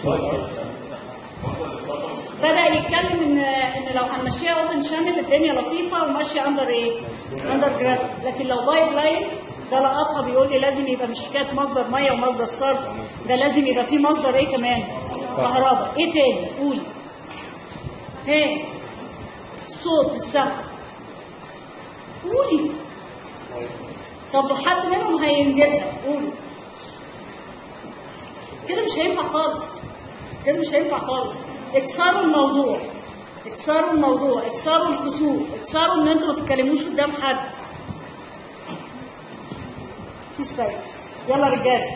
S1: بدا يتكلم ان ان لو هنمشيها اوبن شانل الدنيا لطيفه وماشيه اندر ايه؟ اندر جراد لكن لو بايب لاين ده لقطها بيقول لي لازم يبقى مش حكايه مصدر ميه ومصدر صرف ده لازم يبقى فيه مصدر ايه كمان؟ كهرباء ايه تاني؟ قولي ايه؟ صوت بالسمع قولي طب حد منهم هينجدها قولي كده مش هينفع خالص كده مش هينفع خالص اكسروا الموضوع اكسروا الموضوع اكسروا الكسوف اكسروا ان انتوا ما تتكلموش قدام حد مفيش فايده يلا يا رجاله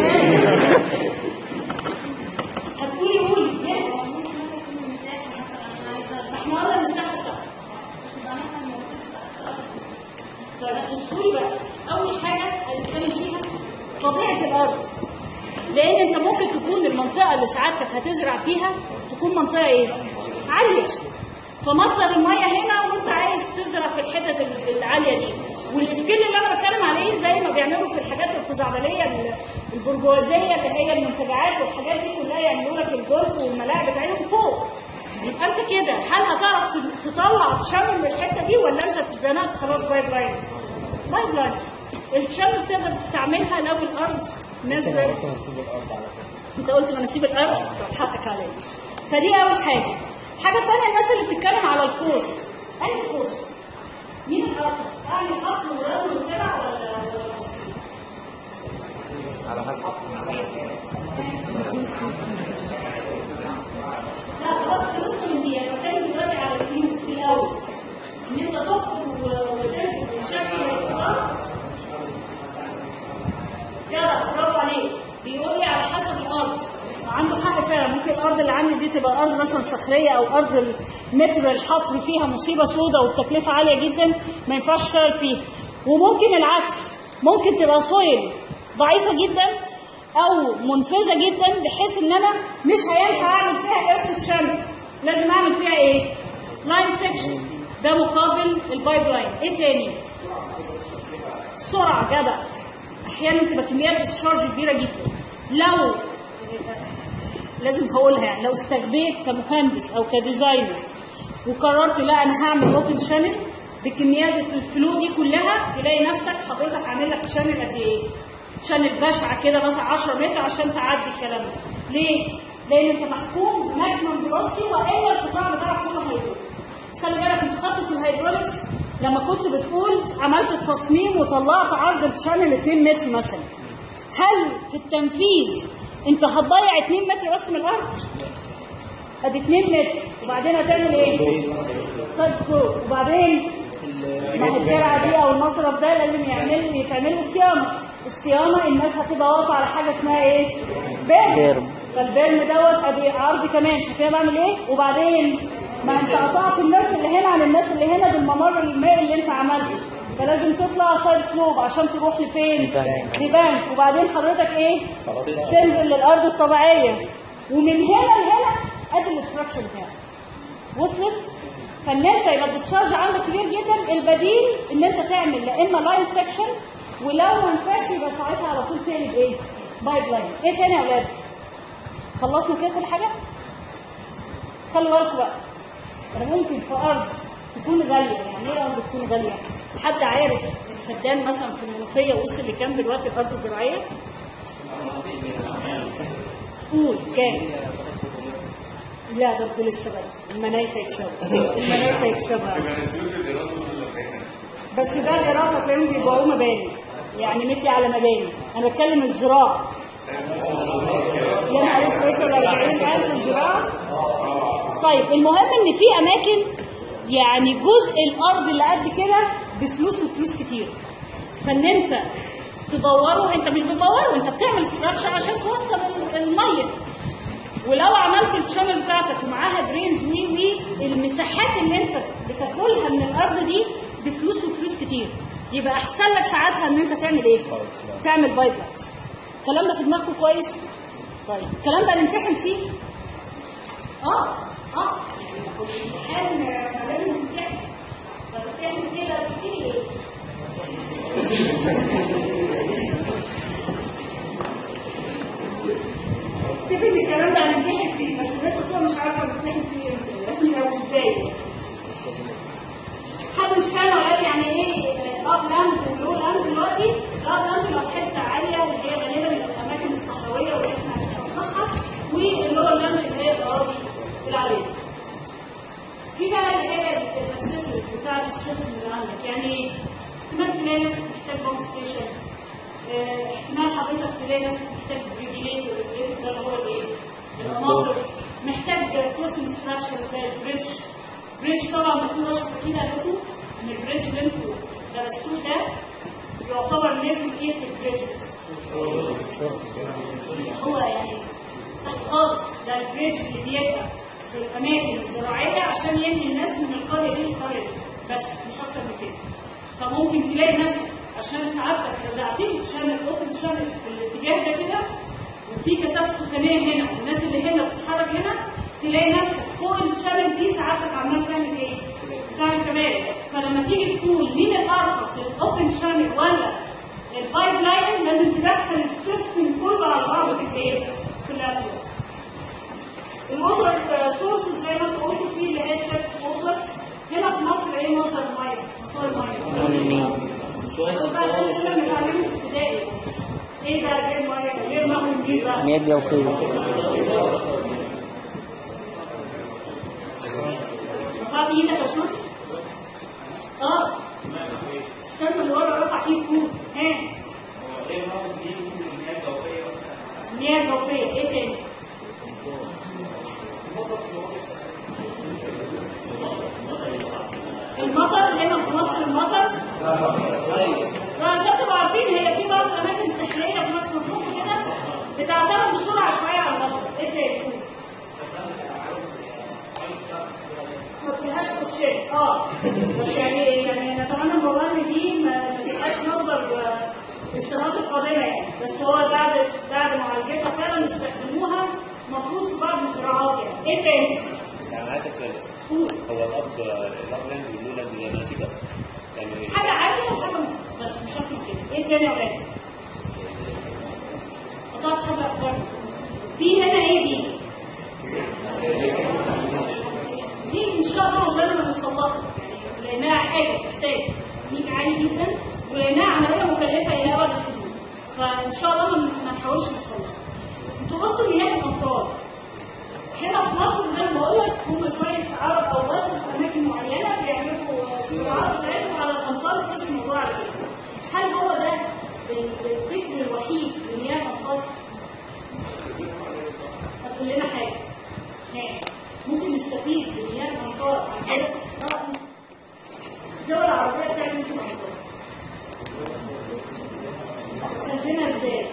S1: هتقولي قولي يلا. احنا قلنا المساحه سبعه طيب بصوا لي بقى اول حاجه عايز اتكلم فيها طبيعه الارض لان انت ممكن تكون المنطقه اللي سعادتك هتزرع فيها تكون منطقه ايه عاليه فمصدر الميه هنا وانت عايز تزرع في الحتت ال- العاليه دي والسكيل اللي انا بتكلم عليه زي ما بيعملوا في الحاجات الخزعبليه ال- البرجوازيه اللي هي المنتجعات والحاجات دي كلها يعملوا لك الجولف والملاعب بتاعتهم فوق يبقى انت كده هل هتعرف ت- تطلع تشمل من الحته دي ولا انت اتزنقت خلاص بايب لاينز بايب لاينز الشمل تقدر تستعملها لو الارض نازله
S3: منسوب الارض على كده
S1: انت قلت مناسيب الارض طب حقك عليا فدي اول حاجه الحاجه الثانيه الناس اللي بتتكلم على الكوست انهي كوست مين الارقص اعمل خط ورد وكده ولا ولا مصري؟
S3: على حسب
S1: لا خلاص خلصنا من دي انا بتكلم دلوقتي على الفلوس في الاول ان انت تخرج و- وتنزل بشكل الارض جدع برافو عليك بيقول لي على حسب الارض عنده حق فعلا ممكن الارض اللي عندي دي تبقى ارض مثلا صخريه او ارض المتر الحفر فيها مصيبه سوداء والتكلفه عاليه جدا ما ينفعش اشتغل فيها وممكن العكس ممكن تبقى سويل ضعيفه جدا او منفذه جدا بحيث ان انا مش هينفع اعمل فيها ايرث شانل لازم اعمل فيها ايه لاين سكشن ده مقابل البايب لاين ايه تاني سرعه جدع احيانا تبقى كميات ديسشارج كبيره جدا لو لازم هقولها يعني لو استجبيت كمهندس او كديزاينر وقررت لا انا هعمل اوبن شانل بكميات الفلو دي كلها تلاقي نفسك حضرتك عامل لك شانل قد ايه؟ شانل بشعه كده مثلا 10 متر عشان تعدي الكلام ده. ليه؟ لان انت محكوم بماكسيمم فيلوسيتي والا القطاع بتاعك كله هيدور. بس خلي بالك انت خدت في الهيدروليكس لما كنت بتقول عملت التصميم وطلعت عرض الشانل 2 متر مثلا. هل في التنفيذ انت هتضيع 2 متر بس من الارض؟ ادي 2 متر وبعدين هتعمل ايه؟ سايد سلوب وبعدين ما هي الدرعه دي او المصرف ده لازم يعمل يتعمل له صيانه الصيانه الناس هتبقى واقفه على حاجه اسمها ايه؟ بيرم
S5: بيرم.
S1: فالبيرم دوت ادي عرض كمان شوف انا بعمل ايه؟ وبعدين ما انت قطعت الناس اللي هنا عن الناس اللي هنا بالممر المائي اللي انت عملته فلازم تطلع سايد سلوب عشان تروح لفين؟
S5: لبنك.
S1: لبنك وبعدين حضرتك ايه؟ تنزل للارض الطبيعيه ومن هنا لهنا ادي الاستراكشر بتاعك وصلت فان انت يبقى الديسشارج عندك كبير جدا البديل ان انت تعمل لا اما لاين سكشن ولو ما ينفعش يبقى ساعتها على طول تقلب ايه؟ بايب لاين ايه تاني يا اولاد؟ خلصنا كده كل حاجه؟ خلوا بالكم بقى انا ممكن في ارض تكون غاليه يعني ايه ارض تكون غاليه؟ حد عارف الفدان مثلا في المنوفيه وصل لكام دلوقتي الارض الزراعيه؟ قول كام؟ لا ده انتوا لسه بقى المنايفه يكسبوا المنايفه يكسبوا بس ده الايراد هتلاقيهم بيبيعوه مباني يعني مدي على مباني انا بتكلم الزراعه يا نهار اسود وصل 40000 الزراعه طيب المهم ان في اماكن يعني جزء الارض اللي قد كده بفلوس وفلوس كتير فان انت تدوره انت مش بتدوره انت بتعمل ستراكشر عشان توصل الميه ولو عملت الشانل بتاعتك ومعاها درينز وي وي المساحات اللي انت بتاكلها من الارض دي بفلوس وفلوس كتير يبقى احسن لك ساعتها ان انت تعمل ايه؟ تعمل بايب لاينز الكلام ده في دماغكم كويس؟ طيب الكلام ده نمتحن فيه؟ اه اه الامتحان آه، لازم تمتحن طب بتعمل كده بتبتدي ايه؟ اكتب ان الكلام ده هنمتحن فيه بس لسه هو مش عارفه هنمتحن فيه امتى او ازاي حد مش فاهم ولا يعني ايه اب لاند ولو لاند دلوقتي الاب لاند لو حته عاليه اللي هي غالبا الاماكن الصحراويه واللي احنا هنستصلحها واللو لاند اللي هي الاراضي العاليه في بقى اللي هي الاكسسوارز بتاعت السيستم اللي عندك يعني احتمال تلاقي نفسك محتاج بامب ستيشن آه، احتمال حضرتك تلاقي نفسك محتاج ريجيليتور الريجيليتور ده اللي هو الايه؟ المناطق محتاج كروسنج ستراكشر زي البريدج بريدج طبعا بتكون اشرف اكيد عليكم ان البريدج اللي انتوا درستوه ده يعتبر نسبه ايه في البريدجز؟ هو يعني تحت خالص ده البريدج اللي بيبقى في الاماكن الزراعيه عشان ينقل الناس من القريه دي للقريه دي بس مش اكتر من كده فممكن تلاقي نفسك عشان سعادتك رزعتني شامل اوبن شامل في الاتجاه ده كده وفي كثافه سكانيه هنا والناس اللي هنا بتتحرك هنا تلاقي نفسك فوق الشامل دي سعادتك عمال تعمل ايه؟ بتعمل كمان فلما تيجي تقول مين الارخص الاوبن شامل ولا البايب لاين لازم تدخل السيستم كله على بعضه في الايه؟ في الاتجاه الوتر سورسز زي ما انت قلت في اللي هي سيرفس ووتر هنا في مصر ايه مصدر الميه؟ مصادر الميه
S5: من النيل
S4: شويه
S1: بس بقى ده اللي كنا بنتعلمه في ابتدائي ايه بقى غير ميه غير ميه ونجيب بقى
S5: مياه جوفية
S1: رفعت ايدك يا باشمهندس؟ اه استنى اللي ورا رفع ايد فوق ها مياه جوفيه ايه تاني؟ المطر هنا في مصر المطر عشان تبقوا عارفين هي في بعض الاماكن الساحليه في مصر مطروح كده بتعتمد بسرعه شويه على المطر ايه تاني؟ ما فيهاش خشاش اه بس يعني يعني نتمنى المواد دي ما ما السنوات القادمه يعني بس هو بعد بعد معالجتها فعلا استخدموها المفروض في بعض الزراعات يعني ايه تاني؟
S6: يعني عايز اسال سؤال بس
S1: قول
S6: هو الاب الاب يعني بيقولوا لك دي ناسي بس يعني
S1: حاجه عاليه وحاجه مهمة، بس مش اكتر من كده ايه تاني يا ولاد؟ قطعت حاجه افكار في هنا ايه دي؟ دي ان شاء الله عمرنا ما نوصل لها يعني لانها حاجه تحتاج تكنيك عالي جدا ولانها عمليه مكلفه الى ابعد الحدود فان شاء الله ما ما نحاولش نوصل لها انتوا قلتوا مياه الامطار هنا في مصر زي ما بقول لك هم شويه عرب او بدو في اماكن معينه بيعملوا استزراعات بتاعتهم على الامطار بحيث الموضوع على كده. هل هو ده الفكر الوحيد لمياه الامطار؟ طب قول لنا حاجه. يعني ممكن نستفيد من مياه الامطار عن كده؟ طبعا الدول العربيه بتعمل مثل الامطار. تخزنها ازاي؟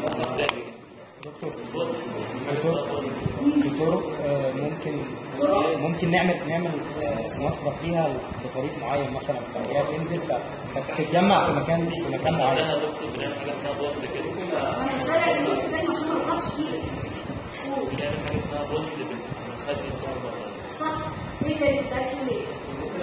S3: في طرق آه، ممكن ممكن نعمل نعمل آه، مصرف ليها بطريق معين مثلا فهي تنزل ف- فتتجمع في مكان في مكان معين
S1: انا مش راجع دلوقتي زي ما عشان ما اروحش فيه. صح ايه تاني كنت عايز تقول ايه؟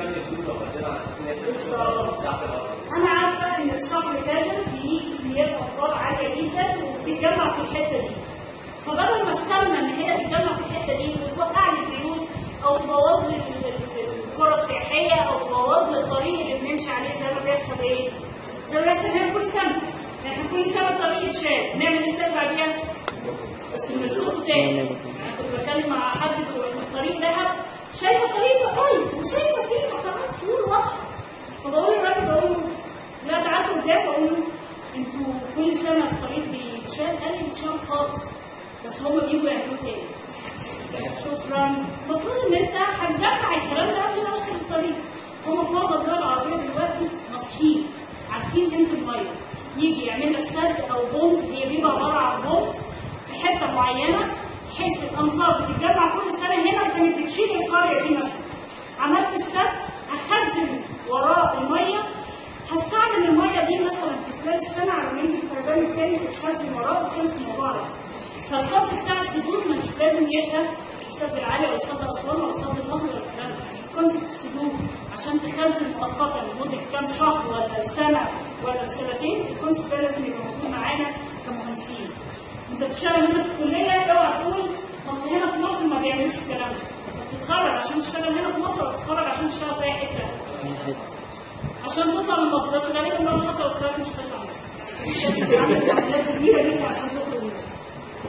S1: بالظبط. انا عارفه ان الشهر كذا بيجي كميات امطار عاليه جدا وبتتجمع في الحته دي فبدل ما استنى ان هي تتجمع في الحته دي وتوقع لي البيوت او تبوظ لي ال- ال- القرى السياحيه او تبوظ لي الطريق اللي بنمشي عليه زي ما بيحصل ايه؟ زي ما بيحصل هنا كل سنه يعني احنا كل سنه الطريق يتشال نعمل ايه السنه بعديها؟ بس نرصده تاني يعني كنت بتكلم مع حد في طريق دهب شايفه الطريق ده طيب وشايفه فيه مقامات سيول واضحه فبقول للراجل بقول له لا تعالوا قدام بقول له انتوا كل سنه الطريق بيتشال قال لي بيتشال خالص بس هم بيجوا يعملوه تاني شكرا المفروض ان انت هتجمع الكلام ده قبل ما اوصل الطريق هم في معظم الدول العربيه دلوقتي ناصحين عارفين قيمه الميه يجي يعمل لك سد او بوند هي بيبقى عباره عن بوند في حته معينه بحيث الامطار بتتجمع كل سنه هنا كانت بتشيل القريه دي مثلا عملت السد هخزن وراه الميه هستعمل الميه دي مثلا في خلال السنه على ما يجي الفيضان التاني تتخزن وراه وتخلص الموضوع على طول. فالكونسيبت بتاع السدود مش لازم يبقى السد العالي ولا سد اسوان ولا سد النهر ولا الكلام ده كونسيبت السدود عشان تخزن مؤقتا لمده كام شهر ولا سنه ولا سنتين الكونسيبت ده لازم يبقى موجود معانا كمهندسين انت بتشتغل هنا في الكليه اوعى تقول اصل هنا في مصر ما بيعملوش الكلام ده انت بتتخرج عشان تشتغل هنا في مصر ولا بتتخرج عشان تشتغل في اي حته عشان تطلع من مصر بس غالبا لو حتى لو خرجت مش هتطلع من مصر عندك عمليات كبيره جدا عشان تخرج من مصر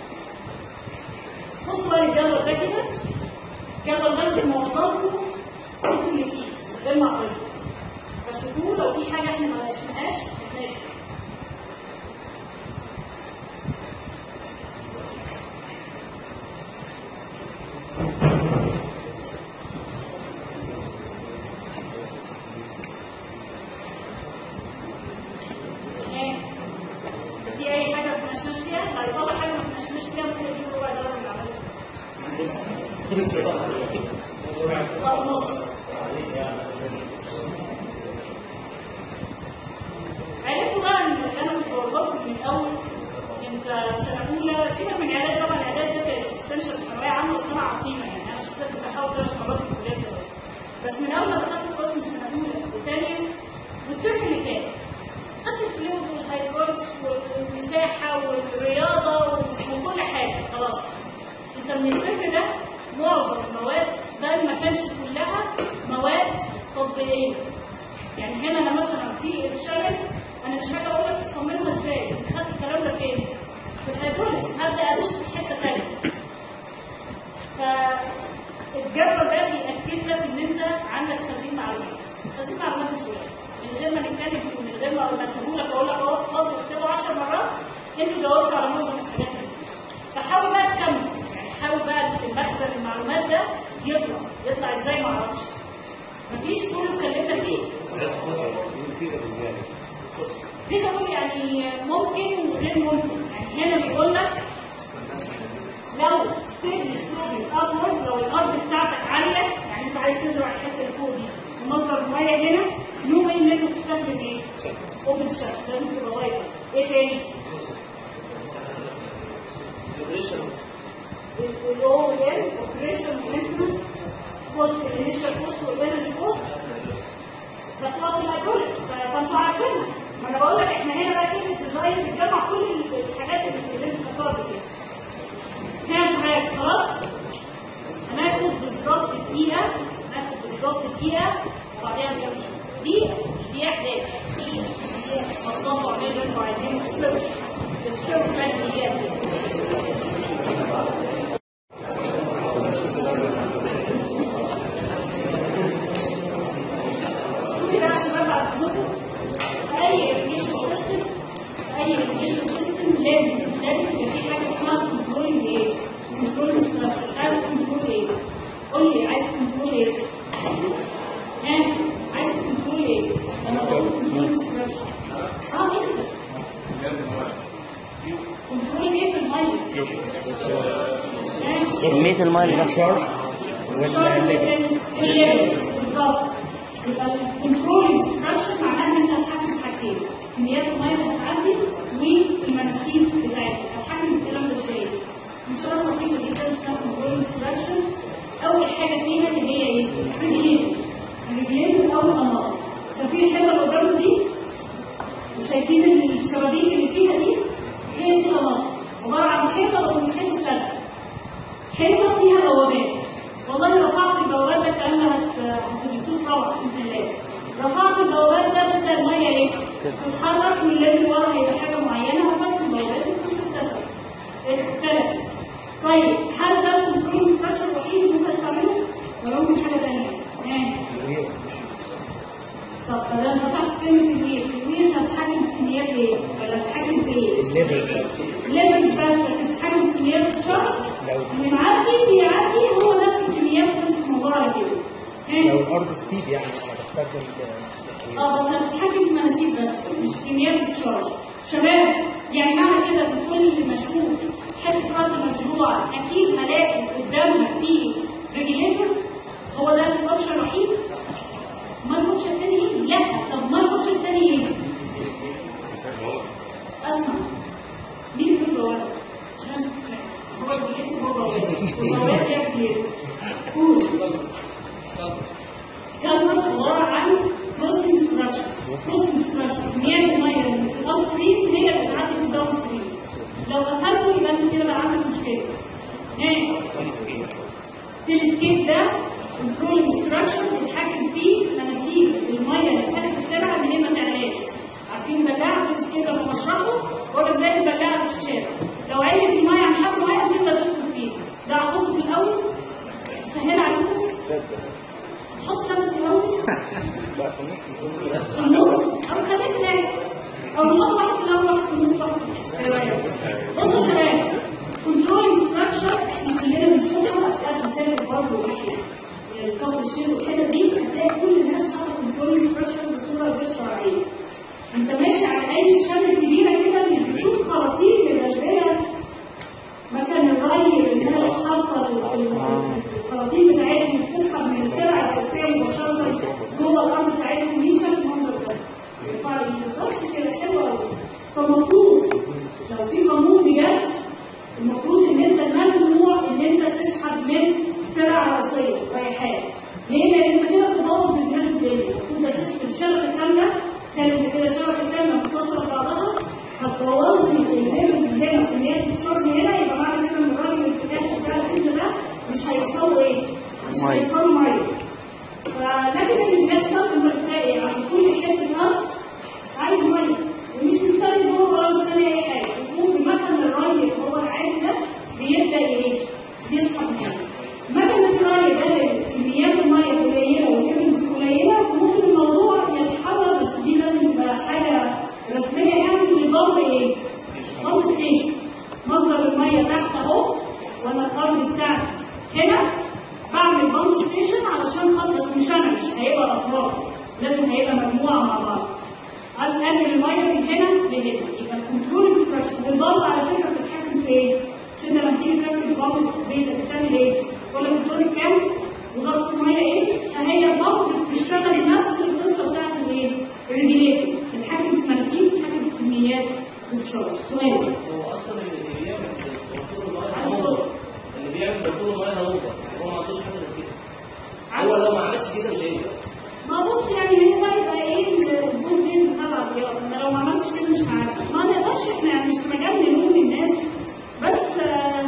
S1: بصوا بقى الجدول ده كده الجدول ده يمكن موظفه كل اللي فيه غير معقول فشوفوه لو في حاجه احنا ما ناقشناهاش نتناقش فيها ايه في اي حاجه ما تناقشناش فيها؟ لو طلع حاجه ما تناقشناش فيها ممكن نجيب ربع درجه من العمل طب نص عرفتوا بقى ان انا كنت بقول لكم من الاول انت في سنه اولى سيبك من اعداد طبعا اعداد ده كانت اكستنشن ثانويه عامه وسنه عقيمه يعني انا شخصيا كنت بحاول ثلاث مرات في الكليه سنه بس من اول ما دخلت القسم سنه اولى وثانيه والترم اللي فات خدت الفلويد والهيدروليكس والمساحه والرياضه وكل حاجه خلاص انت من الفكر ده معظم المواد ده ما كانش كلها مواد تطبيقيه يعني هنا انا مثلا في الشامل انا مش هاجي اقول لك تصممها ازاي انت خدت الكلام ده فين؟ في الهيدروليكس هبدا ادوس في حته ثانيه فالجدول ده بيأكد لك ان انت عندك خزين معلومات خزين معلومات مش قليل من غير ما نتكلم فيه من غير ما اقول لك اقول لك اهو احفظه واكتبه 10 مرات انت جاوبت على معظم الحاجات دي فحاول بقى تكمل يعني حاول بقى المخزن المعلومات ده يطلع يطلع ازاي ما اعرفش مفيش كله اتكلمنا فيه فيزابل يعني ممكن وغير ممكن يعني هنا بيقول لك لو ستيبل سلوبي ابورد لو الارض بتاعتك عاليه يعني انت عايز تزرع الحته اللي فوق دي ومصدر الميه هنا نو واي ان انت تستخدم ايه؟ اوبن شافت لازم تبقى وايد ايه تاني؟ الاو ال اوبريشن مينتنس كوست انيشال كوست والانرجي كوست ده بتقف في الهيدروليكس فانتوا عارفينها ما انا بقول لك احنا هنا بقى كلمه ديزاين بتجمع كل الحاجات اللي اللي انت خدتوها قبل كده. هنا يا شباب خلاص هناخد بالظبط دقيقه هناخد بالظبط دقيقه وبعدين نكمل شغل دقيقه دقيقه احداث دقيقه دقيقه هتطبقوا عليه اللي انتوا عايزينه تفصلوا تفصلوا كمان دقيقه دقيقه شوفي بقى يا شباب على اذنكم اي irrigation سيستم اي irrigation سيستم لازم لازم يبقى في حاجه اسمها كنترول ايه؟ كنترول ستراكشر عايز كنترول ايه؟ قول لي عايز كنترول ايه؟ ها عايز كنترول ايه؟ انا بقول كنترول ستراكشر اه انت كنترول ايه في الميه؟ ها؟
S5: كمية المية اللي داخلة
S1: الليفلز بالظبط يبقى الكنترول ستراكشر معناها ان انت هتحكم في حاجتين كميات الميه اللي هتعدي والمناسيب بتاعتها هتحكم في الكلام ده ازاي؟ ان شاء الله لطيفه جدا اسمها كنترول ستراكشرز اول حاجه فيها اللي هي ايه؟ ريجليتور الريجليتور او الانار شايفين الحته اللي قدامنا دي؟ وشايفين الشبابيك اللي فيها دي؟ هي دي الانار عباره عن حيطه بس مش حيطه سلة حيطه فيها بوابات والله رفعت البوابات ده كان هتدرسوه في روعه باذن الله رفعت البوابات ده تبدا الميه ايه؟ تتحرك من لازم ورا هيبقى حاجه معينه رفعت البوابات بس اختلفت اختلفت طيب هل ده الكنترول ستراكشر الوحيد اللي ممكن استعمله؟ ولا ممكن حاجه ثانيه؟ ها طب انا فتحت كلمه الويرز الويرز هتتحكم في كميات ايه؟ ولا هتتحكم في ايه؟ ليفلز بس هتتحكم في كميات الشرط اللي معدي بيعدي هو نفس الكميات نفس الموضوع على كده
S3: لو
S1: ها؟
S3: الارض ستيب يعني انا بستخدم
S1: اه بس هتتحكم في مناسيب بس مش في كميات الشرط شباب يعني معنى كده ان كل ما اشوف حته ارض مزروعه اكيد هلاقي قدامها في ريجيليتور هو ده الاوبشن الوحيد ما الاوبشن الثاني ايه؟ لا طب ما الاوبشن الثاني ايه؟ اسمع مين اللي بيقول ورا؟ عشان امسك الكلام. هو الريجيليتور هو بوابات والبوابات هي ريجيليتور قول كانت عباره عن كروسنج ستراكشر كروسنج ستراكشر كميات الميه اللي في الاب ستريم هي اللي بتعدي في الداون ستريم لو قفلته يبقى انت كده بقى عندك مشكله ايه تلسكيب ده كنترول ستراكشر بيتحكم فيه مناسيب الميه اللي كانت بتتبع ان هي ما تعلاش عارفين بلاعه التلسكيب لما بشرحه بقول لك زي البلاعه في الشارع لو علت الميه عن حد معين تبدا تدخل فيه ده احطه في الاول سهل عليكم حط سبب في الاول في النص او خليك هناك او نحط واحد في الاول واحد في النص واحد في النص ايه رايك؟ بصوا يا شباب كنترول ستراكشر احنا كلنا بنشوفها في مثال برضه واحد الكفر الشيل والحته دي هتلاقي كل الناس حاطه كنترول ستراكشر بصوره غير شرعيه انت ماشي على اي شبكه كبيره كده مش بتشوف خراطيم مدبره مكان الري الناس حاطه ال- ال- الخراطيم بتاعتهم بتسحب من الترعه الاساسيه مباشره جوه الارض بتاعتهم دي شكل المنظر ده يرفع ايده بس كده حلو قوي فالمفروض لو في قانون بجد المفروض ان انت ممنوع ان انت تسحب من ترعه راسيه رايحات ليه؟ لان جت ديسشارج سؤال
S7: هو اصلا اللي بيعمل دكتور الميه
S1: على
S7: هو
S1: الصوت.
S7: اللي بيعمل دكتور الميه هو هو ما عندوش حاجه زي كده
S1: على
S7: هو لو ما عملش كده مش هينفع
S1: ما بص يعني هي بقى يبقى ايه الجزء بيز تبع الرياضه انا لو ما عملتش كده مش هعرف ما نقدرش احنا مش في مجال نلوم الناس بس آه،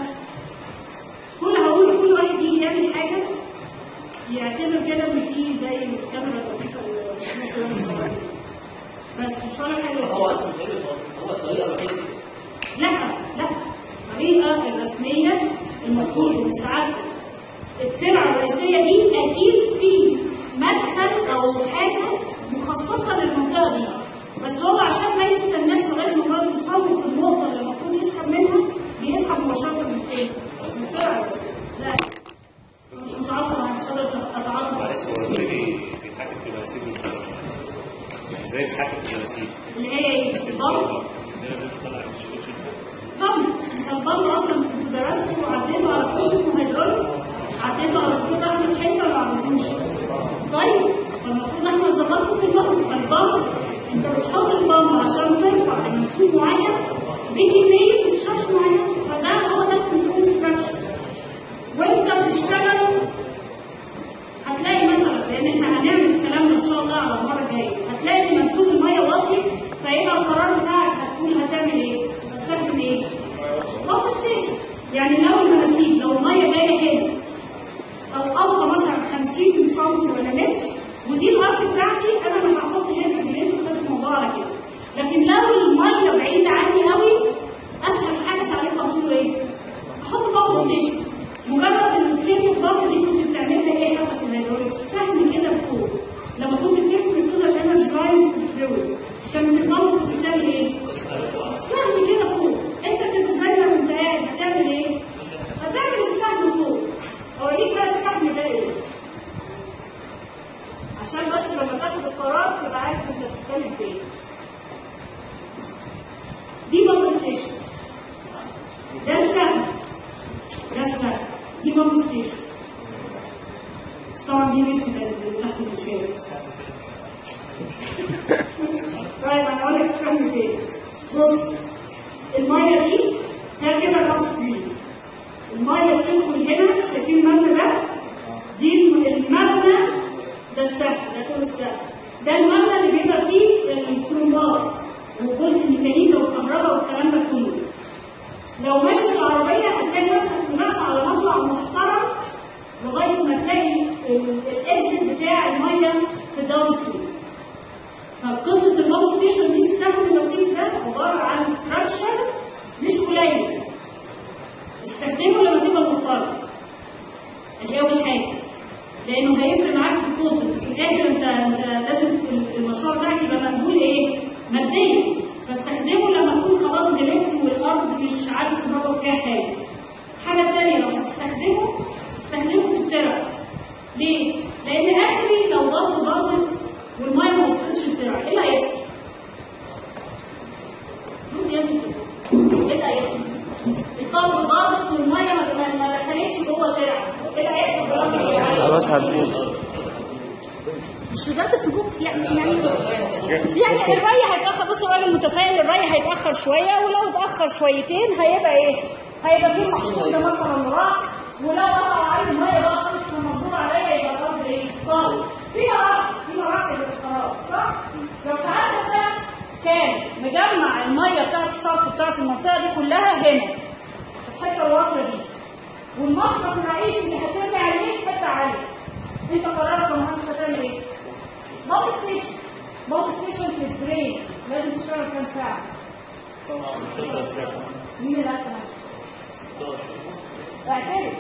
S1: كل هقول كل واحد يجي يعمل حاجه يعتبر كده ان في زي الكاميرا اللطيفه اللي بنصور بيها. بس مش ولا حاجه
S7: هو اصلا مش هينفع خالص هو الطريقه الوحيده كده
S1: لا لا الطريقه الرسميه المفروض ان ساعات الترعه الرئيسيه دي اكيد في مدخل او حاجه مخصصه للمنطقه دي بس هو عشان ما يستناش لغايه ما الراجل يصوب في النقطه اللي المفروض يسحب منها بيسحب مباشره من فين؟ من الترعه الرئيسيه لا مش متعاطف مش قادر اتعاطف
S6: معلش هو ازاي بي- بيتحكم في المناسيب والمسارات؟ ازاي بيتحكم في المناسيب؟
S1: اللي هي ايه؟ الضغط
S6: لازم تطلع الشغل
S1: طبعا انت البر اصلا كنت درسته وعديته على كورس اسمه هيدروليز عديته على الدكتور احمد حلمي ولا عملتوش طيب فالمفروض احنا نظبطه في البر فالبر انت بتحط البر عشان ترفع لمنسوب معين بكميه استشارج معين فده هو ده الكنترول ستراكشر وانت بتشتغل هتلاقي مثلا لان احنا هنعمل الكلام ده ان شاء الله على المره الجايه هتلاقي ان منسوب الميه واطي فيبقى القرار بتاعك هتقول هتعمل ايه؟ هتستخدم ايه؟ بامب ستيشن يعني لو المناسيب لو الميه جايه هنا او ابقى مثلا 50 سم ولا متر ودي الارض بتاعتي انا مش هحط هنا جنريتور بس الموضوع على كده لكن لو الميه بعيده عني قوي اسهل حاجه ساعتها اقول له ايه؟ احط بامب ستيشن مجرد ان كلمه بامب دي كنت بتعملها ايه حتى في الهيدروليكس سهم كده فوق لما كنت بترسم كده الانرجي لاين في الفلويد كانت البامب كنت بتعمل ايه؟ سهم كده فوق انت كده زي ما انت قاعد هتعمل ايه؟ هتعمل السهم فوق اوريك بقى السهم ده ايه؟ عشان بس لما تاخد القرار تبقى عارف انت بتتكلم في ايه. دي بامب ستيشن ده السهم ده السهم دي بامب ستيشن بس طبعا دي لسه اللي تحت الشارع طيب انا اقول لك السهم فين بص الميه دي ده كده الاب ستريم الميه بتدخل هنا شايفين المبنى ده دي المبنى ده السهم ده كله السهم ده المبنى اللي بيبقى فيه الكرومات وجزء الميكانيكا والكهرباء والكلام ده كله لو ماشي العربيه هتلاقي نفسك طلعت على مطلع محترم لغايه ما تلاقي ال- الاكزit بتاع الميه في الداون ستريم فقصة البامب ستيشن دي السهم اللطيف ده عبارة عن ستراكشر مش قليل استخدمه لما تبقى مضطر دي أول حاجة لأنه هيفرق معاك في الكوست في الآخر أنت أنت لازم في المشروع بتاعك يبقى مقبول إيه؟ ماديا فاستخدمه لما تكون خلاص غلبت والأرض مش عارف تظبط فيها حاجة حاجة تانية لو هتستخدمه استخدمه في الترع ليه؟ لأن آخري لو ضغط باظت والميه ما وصلتش الترع ايه اللي هيحصل؟ ممكن يعمل كده. ايه اللي هيحصل؟ الطاقه باظت والميه ما ما- ما دخلتش جوه الترع ايه اللي هيحصل بالأرض؟
S5: خلاص هتقول
S1: مش لدرجه تجوب يعني يعني يعني الري هيتاخر بصوا الراجل متفائل الري هيتاخر شويه ولو اتاخر شويتين هيبقى ايه؟ هيبقى في محصول ده مثلا راح ولو قطع عليه الميه بقى خلص المفروض عليا يبقى الارض ايه؟ طالب في مراحل في مراحل للقرار صح؟ لو ساعات ده كان مجمع الميه بتاعت الصرف بتاعت المنطقه دي كلها هنا في الحته الواطيه دي والمصرف الرئيسي اللي هترمي عليه حته عاليه انت قررت كمهندس هتعمل ايه؟ بامب ستيشن بامب ستيشن في البريد لازم تشتغل كام ساعة؟ مين اللي قال 15 اعترف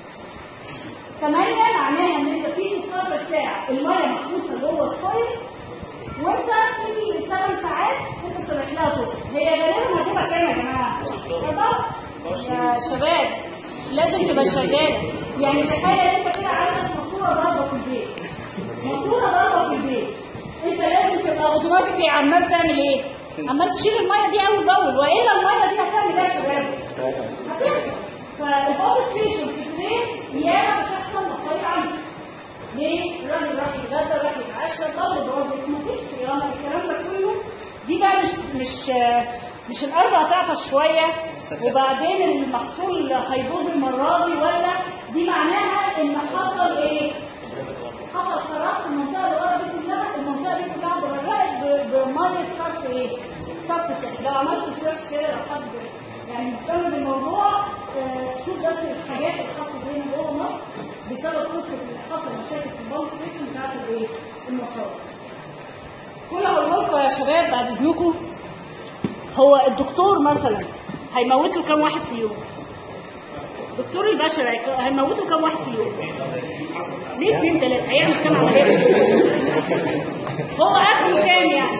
S1: 8 معناها ان انت في 16 ساعة المية محبوسة جوه الصيف وانت في 8 ساعات انت صالح لها تشرب هي غالبا هتبقى كام يا جماعة؟ يا شباب لازم تبقى شغالة يعني تخيل انت كده عندك ماسورة ضربة في البيت ماسورة ضربة في البيت انت لازم تبقى اوتوماتيكلي عمال تعمل ايه؟ عمال تشيل المية دي اول باول والا المية دي هتعمل ايه يا شباب؟ هتغرق فالبوب ستيشن في البيت ياما بتحصل مصايب عندك ليه؟ الراجل راح يتغدى راح يتعشى الضرب باظت مفيش صيانة الكلام ده كله دي بقى مش مش مش الارض هتعطش شويه وبعدين المحصول هيبوظ المره دي ولا دي معناها ان حصل ايه؟ حصل خراب في المنطقه اللي ورا دي كلها المنطقه دي كلها اتغرقت ب- بميه صرف ايه؟ صرف سحر لو عملت سيرش كده لو حد يعني مهتم بالموضوع آه، شوف بس الحاجات اللي حصلت هنا جوه مصر بسبب قصه اللي حصل مشاكل في البامب ستيشن بتاعت الايه؟ المصارف. كل اقول لكم يا شباب بعد اذنكم هو الدكتور مثلا هيموت له كام واحد في اليوم؟ دكتور البشري هيك- هيموت له كام واحد في اليوم؟ ليه اتنين تلاته؟ هيعمل كام عمليه في اليوم؟ هو اخره كام يعني؟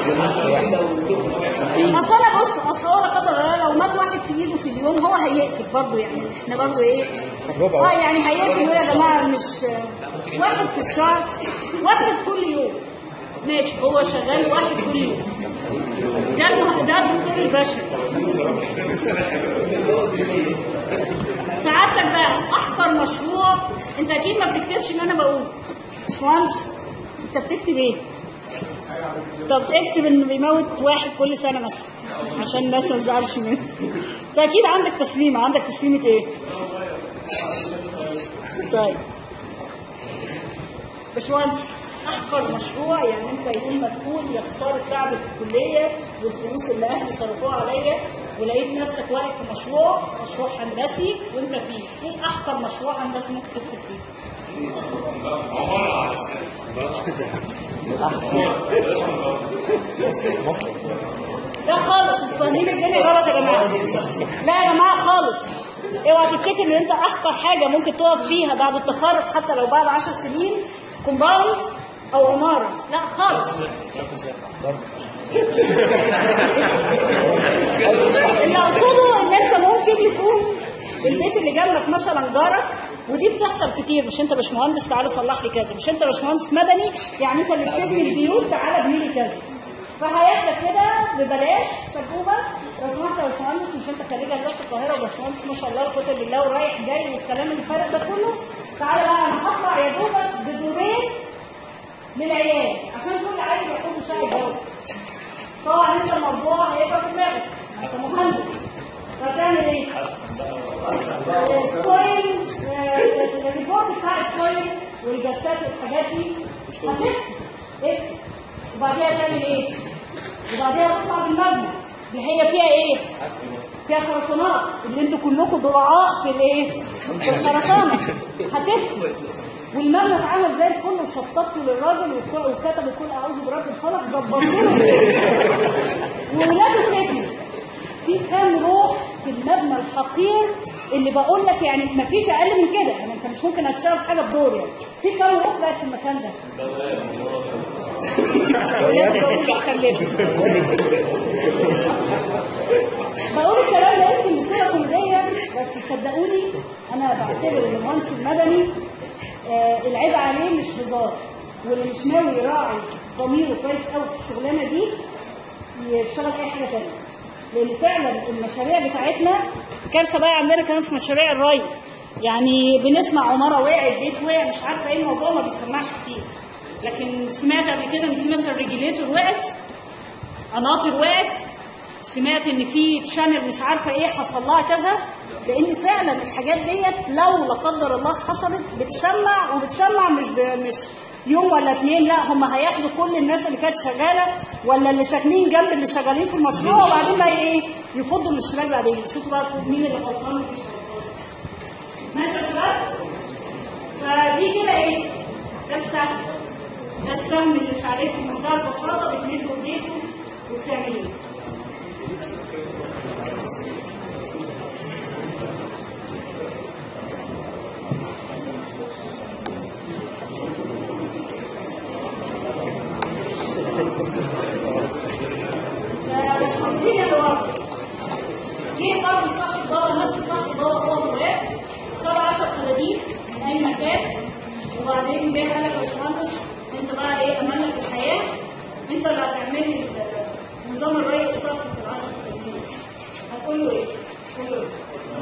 S1: اصل انا بص اصل هو لا قدر الله لو مات واحد في ايده في اليوم هو هيقفل برضه يعني احنا برضه ايه؟ اه يعني هيقفل يقول يا جماعه مش واحد في الشهر واحد كل يوم ماشي هو شغال واحد كل يوم ده المه- ده الدكتور البشري سعادتك بقى احقر مشروع انت اكيد ما بتكتبش اللي انا بقوله باشمهندس انت بتكتب ايه؟ طب اكتب انه بيموت واحد كل سنه مثلا عشان الناس ما تزعلش منه انت اكيد عندك تسليمه عندك تسليمه ايه؟ طيب باشمهندس احقر مشروع يعني انت يوم ما تقول يا خساره تعب في الكليه والفلوس اللي اهلي صرفوها عليا ولقيت نفسك واقف في مشروع مشروع هندسي وانت فيه ايه احقر مشروع هندسي ممكن تدخل فيه؟ لا خالص انتوا فاهمين الدنيا غلط يا جماعه لا يا جماعه خالص اوعى تفتكر ان انت احقر حاجه ممكن تقف فيها بعد التخرج حتى لو بعد 10 سنين كومباوند او عماره لا خالص اللي اقصده ان انت ممكن يكون البيت اللي جنبك مثلا جارك ودي بتحصل كتير مش انت باشمهندس تعالى صلح لي كذا مش انت باشمهندس مدني يعني انت اللي بتبني البيوت تعالى ابني لي كذا فهياخدك كده ببلاش سبوبه لو سمحت يا باشمهندس مش انت خريج هندسه القاهره وباشمهندس ما شاء الله وكتب بالله ورايح جاي والكلام اللي فارق ده كله تعالى بقى انا هطلع يا دوبك بدورين للعيال عشان كل عيل ياخد له شاي جواز طبعا انت الموضوع هيبقى في دماغك انت مهندس فتعمل ايه؟ السويل آه، الريبورت بتاع السويل والجسات والحاجات دي هتكتب اكتب وبعديها تعمل ايه؟ وبعديها تطلع بالمبنى اللي هي فيها ايه؟ فيها خرسانات اللي انتوا كلكم ضعاء في الايه؟ في الخرسانه هتكتب والمبنى اتعمل زي الفل وشطبته للراجل وك- وكتبوا كل اعوذ برب الفلق ظبطوا له وولاده سكنوا في كام روح في المبنى الحقير اللي بقول لك يعني ما فيش اقل من كده يعني انت مش ممكن هتشتغل حاجه بدور يعني في كام روح بقى في المكان ده بقول الكلام ده يمكن بصوره كوميديه بس صدقوني انا بعتبر ان المهندس المدني آه العيب عليه مش هزار واللي مش ناوي يراعي ضميره كويس قوي في الشغلانه دي يشتغل اي حاجه تانيه لان فعلا المشاريع بتاعتنا كارثه بقى عندنا كمان في مشاريع الري يعني بنسمع عماره وقعت بيت وقع مش عارفه ايه الموضوع ما بيسمعش كتير لكن سمعت قبل كده ان في مثلا ريجيليتور وقعت قناطر وقعت سمعت ان في تشانل مش عارفه ايه حصل لها كذا لان فعلا الحاجات ديت لو لا قدر الله حصلت بتسمع وبتسمع مش ب... مش يوم ولا اتنين لا هم هياخدوا كل الناس اللي كانت شغاله ولا اللي ساكنين جنب اللي شغالين في المشروع وبعدين بقى ايه يفضوا للشمال بعدين يشوفوا بقى مين اللي غلطان ومين مش غلطان ماشي يا شباب فدي كده ايه ده السهم ده السهم اللي ساعدتكم بمنتهى البساطه بتمدوا ايديكم وبتعملوا باشمهندسين يا جماعه جه برضه صاحب بابا نفس صاحب بابا هو مواد اختار 10 خلادين من اي مكان وبعدين جه قال لك يا باشمهندس انت بقى ايه امانك في الحياه انت اللي هتعمل لي نظام الري والصرف في ال 10 خلادين هتقول له ايه؟ هتقول له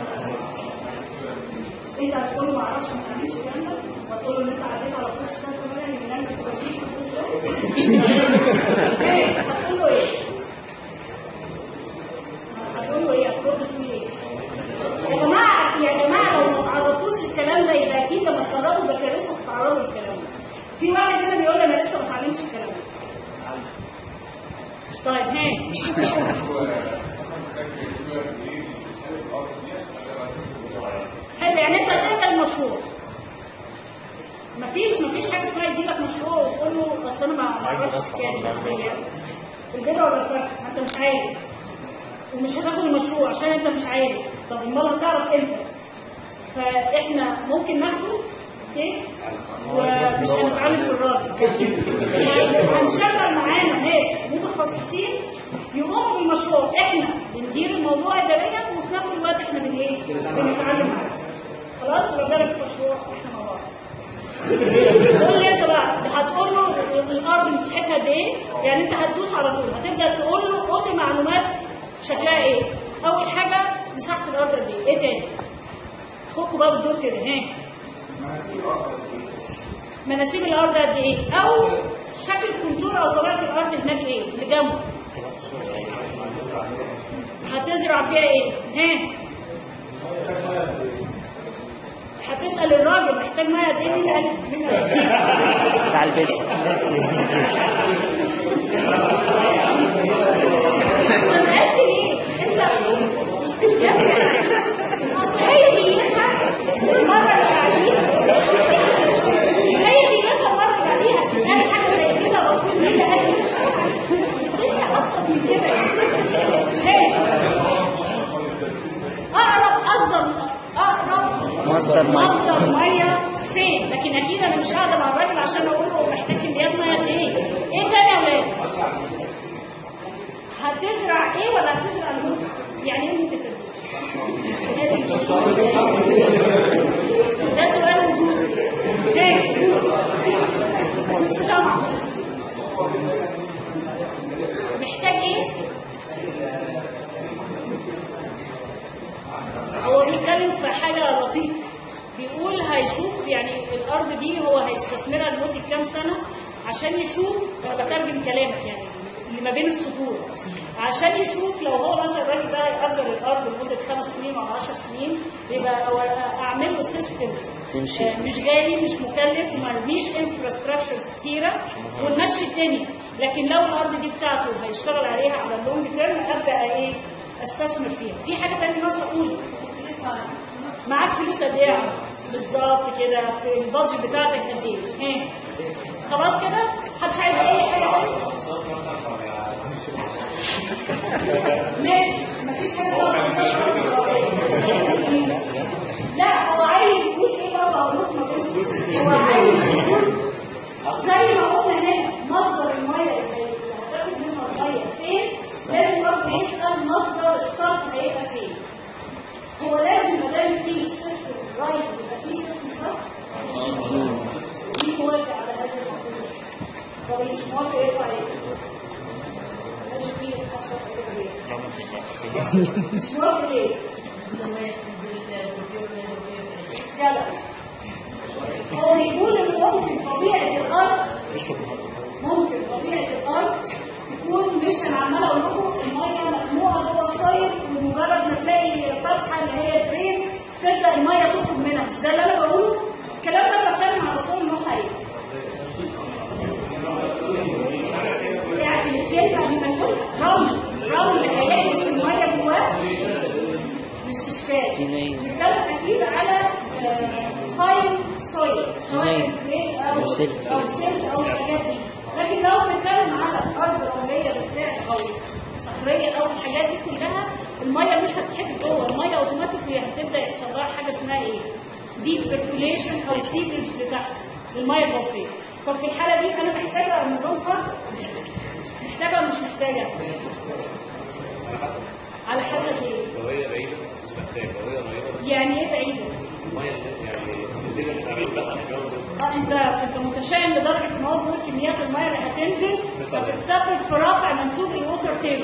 S1: ايه؟ انت هتقول له ما اعرفش ما تعملش الكلام ده وهتقول له ان انت عديت على كورس ده كمان ان انا مش بجيب الكورس ده ايه هتقول له ايه؟ عارف ومش هتاخد المشروع عشان انت مش عارف طب امال هتعرف امتى فاحنا ممكن ناخده اوكي ومش هنتعلم في الراجل هنشغل معانا ناس متخصصين يقوموا بالمشروع احنا بندير الموضوع اداريا وفي نفس الوقت احنا بن ايه؟ بنتعلم معاهم خلاص ولو جالك مشروع احنا مع بعض قول لي انت بقى هتقول له الارض مساحتها قد ايه؟ يعني انت هتدوس على طول هتبدا تقول له قول لي معلومات شكلها ايه؟ اول حاجه مساحه الارض قد ايه؟ ايه تاني؟ خدوا بقى بالدور كده ها مناسيب الارض قد ايه؟ او شكل الكونتور او طبيعه الارض هناك ايه؟ اللي جنبه هتزرع فيها ايه؟ ها هتسال الراجل محتاج ميه قد ايه؟ مين اللي قال مين اللي قال؟
S5: بتاع البيتزا
S1: أنا زعلت ليه؟ انت يا ابني اصل هي نيتها المره اللي بعديها هي نيتها المره اللي بعديها قال حاجه زي كده المفروض هي قالت الدنيا ابسط من كده هي اقرب اصدر اقرب
S5: مصدر مية.
S1: مصدر ميه فين لكن اكيد انا مش هقدر على الراجل عشان اقول له محتاج كميات ميه قد ايه ايه تاني يا ولاد هتزرع ايه ولا هتزرع الموت يعني ايه ممكن ده سؤال وجودي ايه سمع محتاج ايه هو بيتكلم في حاجة لطيفة بيقول هيشوف يعني الأرض دي هو هيستثمرها لمدة كام سنة عشان يشوف أنا بترجم كلامك يعني اللي ما بين السطور عشان يشوف لو هو مثلا الراجل ده هيأجر الأرض لمدة خمس سنين أو 10 سنين يبقى أو- أعمل له سيستم
S5: تمشي.
S1: آه، مش غالي مش مكلف وما ارميش انفراستراكشرز كتيره ونمشي الدنيا لكن لو الارض دي بتاعته هيشتغل عليها على اللونج تيرم ابدا ايه استثمر فيها في حاجه ثانيه ناقصه اقول معاك فلوس قد ايه يا عم؟ بالظبط كده في البادجت بتاعتك قد ايه ها خلاص كده محدش عايز اي حاجه تانية ماشي مفيش حاجه اسمها لا هو عايز يقول ايه بقى مبروك مبروك هو عايز يقول زي ما قلنا هنا مصدر الميه اللي هتاخد منها الميه فين لازم برضه يسال مصدر الصرف هيبقى فين هو لازم ما دام في سيستم رايت يبقى في سيستم صرف مين موافق على هذا الموضوع طب اللي مش موافق يرفع ايه لازم في اشرف كده مش موافق ليه؟ جدع هو بيقول ان ممكن طبيعه الارض ممكن طبيعه الارض تكون مش انا عماله اقول لكم الميه مجموعه جوه الصيد ومجرد ما تلاقي فتحه اللي هي الدرين تبدا الميه تخرج منها مش ده اللي انا بقوله الكلام ده بتكلم على صور انه حقيقي يعني الكلمه اللي مكتوب رمل رمل هيحبس الميه جواه مش اشكال
S5: طينية.
S1: بنتكلم اكيد على فاين سويل سواء
S5: طينية.
S1: كريت او
S5: أو سلك.
S1: او سلك او الحاجات دي لكن لو بنتكلم على ارض رمليه بالفعل او صخريه او الحاجات دي كلها الميه مش هتحب جوه الميه اوتوماتيك هي هتبدا يحصل لها حاجه اسمها ايه؟ ديب برفوليشن او سيبرج لتحت الميه الجوفيه طب في الحاله دي انا محتاجه نظام صرف محتاجه ولا مش محتاجه؟ على حسب ايه؟
S6: لو هي بعيدة مش محتاج لو هي قريبة
S1: يعني ايه بعيده؟
S6: المية اللي- يعني الدنيا اللي اتعملت بقى على الجو ده
S1: اه انت انت متشائم لدرجه ان هو بيقول كميات الميه اللي هتنزل فتتسبب في رفع منسوب الووتر تيبل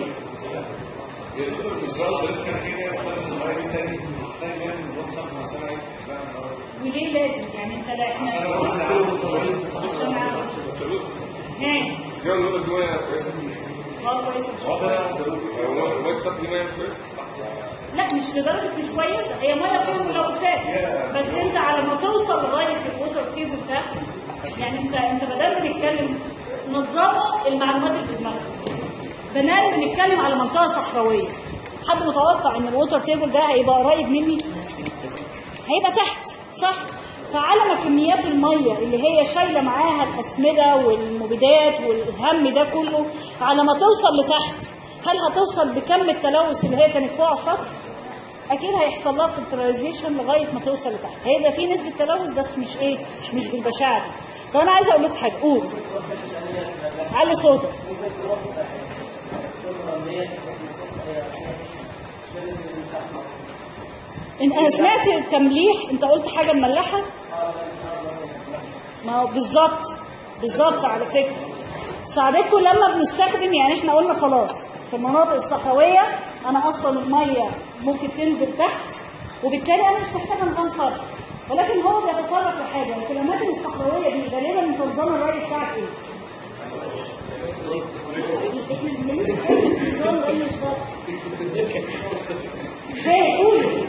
S1: وليه لازم يعني انت لا احنا عشان نعرف. ها
S2: الجو اللي هو المية كويسة
S1: اه كويس
S2: هو المية تصب دي مية مش كويسة
S1: لا مش لدرجه مش كويسه هي ميه فيها ملوثات بس انت على ما توصل لغايه الووتر تيبل تحت يعني انت انت بدل بنتكلم نظموا المعلومات اللي في دماغك بنال بنتكلم على منطقه صحراويه حد متوقع ان الووتر تيبل ده هيبقى قريب مني هيبقى تحت صح فعلى ما كميات الميه اللي هي شايله معاها الاسمده والمبيدات والهم ده كله على ما توصل لتحت هل هتوصل بكم التلوث اللي هي كانت فوق على السطح اكيد هيحصل لها فلترايزيشن لغايه ما توصل لتحت هيبقى في نسبه تلوث بس مش ايه مش بالبشاعه دي طب انا عايزه اقول لكم حاجه قول علي صوتك ان انا سمعت التمليح انت قلت حاجه مملحه ما هو بالظبط بالظبط على فكره ساعدتكم لما بنستخدم يعني احنا قلنا خلاص في المناطق الصحراويه انا اصلا الميه ممكن تنزل تحت وبالتالي انا مش محتاجه نظام صرف ولكن هو بيتطرق لحاجه في الاماكن الصحراويه دي غالبا انت نظام الري بتاعك ايه؟ احنا بنعمل نظام الري بالظبط ازاي قولي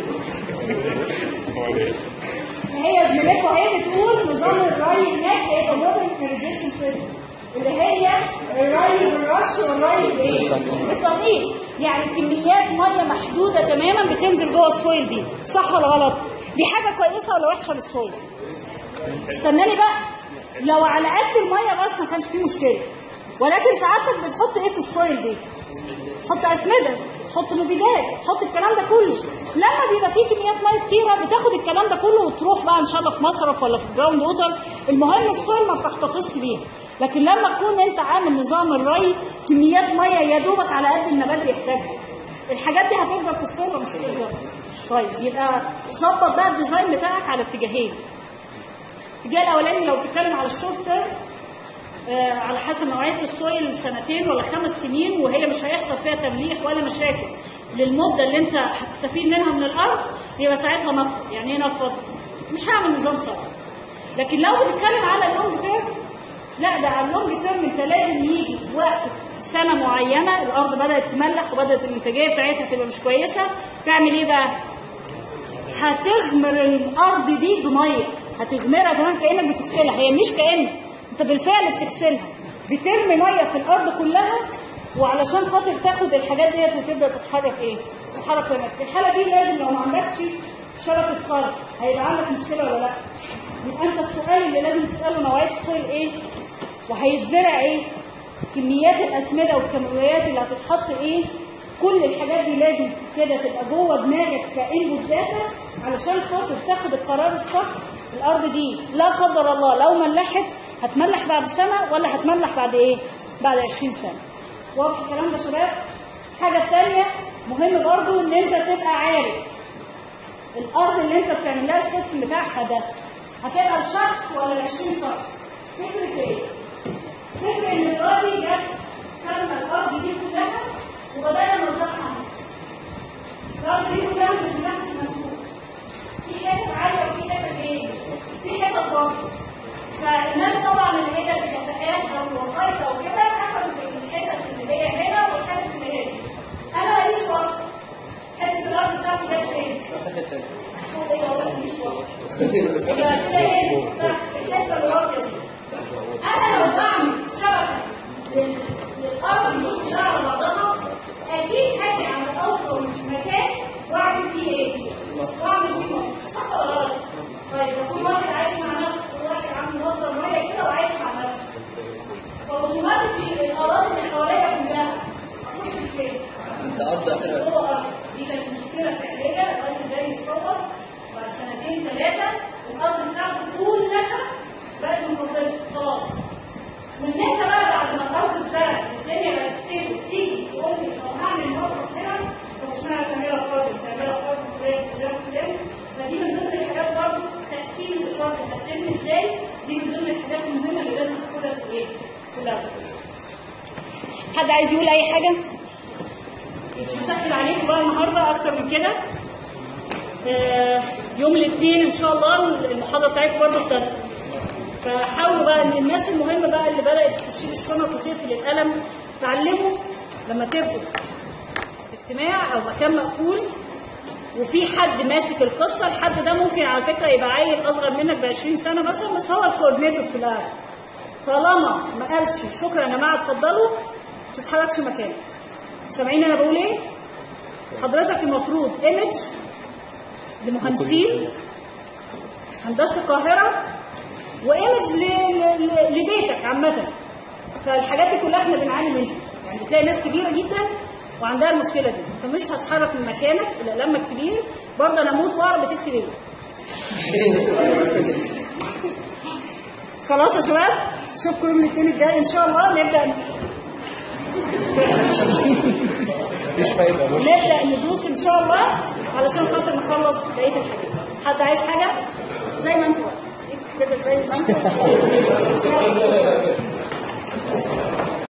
S1: هي زميلتكم هي بتقول نظام الري هناك هيبقى مودرن irrigation سيستم اللي هي الري بالرش والري بايه؟ بالتنقيط يعني كميات ميه محدوده تماما بتنزل جوه السويل دي صح ولا غلط؟ دي حاجه كويسه ولا وحشه للسويل؟ استناني بقى لو على قد الميه بس ما كانش فيه مشكله ولكن ساعتك بتحط ايه في السويل دي؟ تحط اسمده تحط مبيدات تحط الكلام ده كله لما بيبقى فيه كميات ميه كتيره بتاخد الكلام ده كله وتروح بقى ان شاء الله في مصرف ولا في جراوند ووتر المهم السويل ما بتحتفظش بيها لكن لما تكون انت عامل نظام الري كميات ميه يا دوبك على قد النبات بيحتاجها الحاجات دي هتفضل في السويل ولا مش هتفضل طيب يبقى ظبط بقى الديزاين بتاعك على اتجاهين الاتجاه الاولاني لو بتتكلم على الشورت تيرم آه، على حسب نوعيه السويل سنتين ولا خمس سنين وهي مش هيحصل فيها تمليح ولا مشاكل للمده اللي انت هتستفيد منها من الارض يبقى ساعتها نفض يعني ايه نفض؟ مش هعمل نظام صرف لكن لو بتتكلم على اللونج تيرم لا ده على اللونج تيرم انت لازم يجي وقت سنه معينه الارض بدات تملح وبدات الانتاجيه بتاعتها تبقى مش كويسه تعمل ايه بقى؟ هتغمر الارض دي بميه هتغمرها كمان كانك بتغسلها هي مش كانك انت بالفعل بتغسلها بترمي ميه في الارض كلها وعلشان خاطر تاخد الحاجات ديت وتبدا تتحرك ايه؟ تتحرك هناك في الحاله دي لازم لو ما عندكش شبكه صرف هيبقى عندك مشكله ولا لا؟ يبقى انت السؤال اللي لازم تساله نوعيه السويل ايه؟ وهيتزرع ايه؟ كميات الاسمده والكيماويات اللي هتتحط ايه؟ كل الحاجات دي لازم كده تبقى جوه دماغك كانبوت داتا علشان خاطر تاخد القرار الصح الارض دي لا قدر الله لو ملحت هتملح بعد سنه ولا هتملح بعد ايه؟ بعد 20 سنه. واضح الكلام ده يا شباب؟ الحاجه الثانيه مهم برضو ان انت تبقى عارف الارض اللي انت بتعمل لها السيستم بتاعها ده هتبقى لشخص ولا ل 20 شخص؟ تفرق ايه؟ تفرق ان الراجل جت خدنا الارض دي كلها وبدانا نوزعها على الناس. الارض دي كلها مش بنفس المنسوب. في حتت عاليه وفي حتت ايه؟ في حتت واطيه. فالناس طبعا اللي هي الكفاءات او الوسائط او كده اخذوا الحتت اللي هي هنا والحتت اللي هي هنا. انا ماليش وسط. حته الارض بتاعتي جت فين؟ ماليش وسط. يبقى كده ايه؟ صح الحته الواطيه دي. انا لو بعمل شبكه لل- للارض دي كلها على بعضها اكيد هاجي عند اول مكان واعمل فيه ايه؟ واعمل فيه مصر صح ولا غلط؟ طيب لو كل واحد عايش مع نفسه كل واحد عنده مصدر ميه كده وعايش مع نفسه فاوتوماتيكلي الاراضي اللي حواليا كلها هتخش فين؟
S7: الارض اخر
S1: جوه الارض دي كانت مشكله فعليه الراجل جاي يصور بعد سنتين ثلاثه الارض بتاعته كلها بقت منفصله خلاص من هنا بقى بعد ما الارض اتزرعت الدنيا بقت ستيبل تيجي تقول لي طب هعمل مصرف هنا طب اشمعنى تعملها فرد تعملها فرد فلان فلان فلان فدي من ضمن الحاجات برضه تقسيم الارض هتتم ازاي دي من ضمن الحاجات المهمه اللي لازم تاخدها في ايه؟ كلها حد عايز يقول اي حاجه؟ مش هتقل عليكم بقى النهارده اكتر من كده آه، يوم الاثنين ان شاء الله المحاضره بتاعتكم برضه ابتدت فحاولوا بقى ان الناس المهمه بقى اللي بدات تشيل الشنط وتقفل القلم تعلموا لما تبقوا في اجتماع او مكان مقفول وفي حد ماسك القصه الحد ده ممكن على فكره يبقى عيل اصغر منك ب 20 سنه مثلا بس هو الكوردينيتور في القعده طالما ما قالش شكرا يا جماعه اتفضلوا ما تتحركش مكانك سامعين انا بقول ايه؟ حضرتك المفروض ايمج لمهندسين هندسه القاهره وايمج ل- ل- ل- لبيتك عامه فالحاجات دي كلها احنا بنعاني منها يعني بتلاقي ناس كبيره جدا وعندها المشكله دي انت مش هتتحرك من مكانك الا لما الكبير برضه انا اموت واعرف بتكتب ايه خلاص يا شباب اشوفكم يوم الاثنين الجاي ان شاء الله نبدا
S3: مفيش فايده بص
S1: نبدا ندوس ان شاء الله علشان خاطر نخلص بقيه الحاجات حد عايز حاجه زي ما انتوا كده زي ما انتوا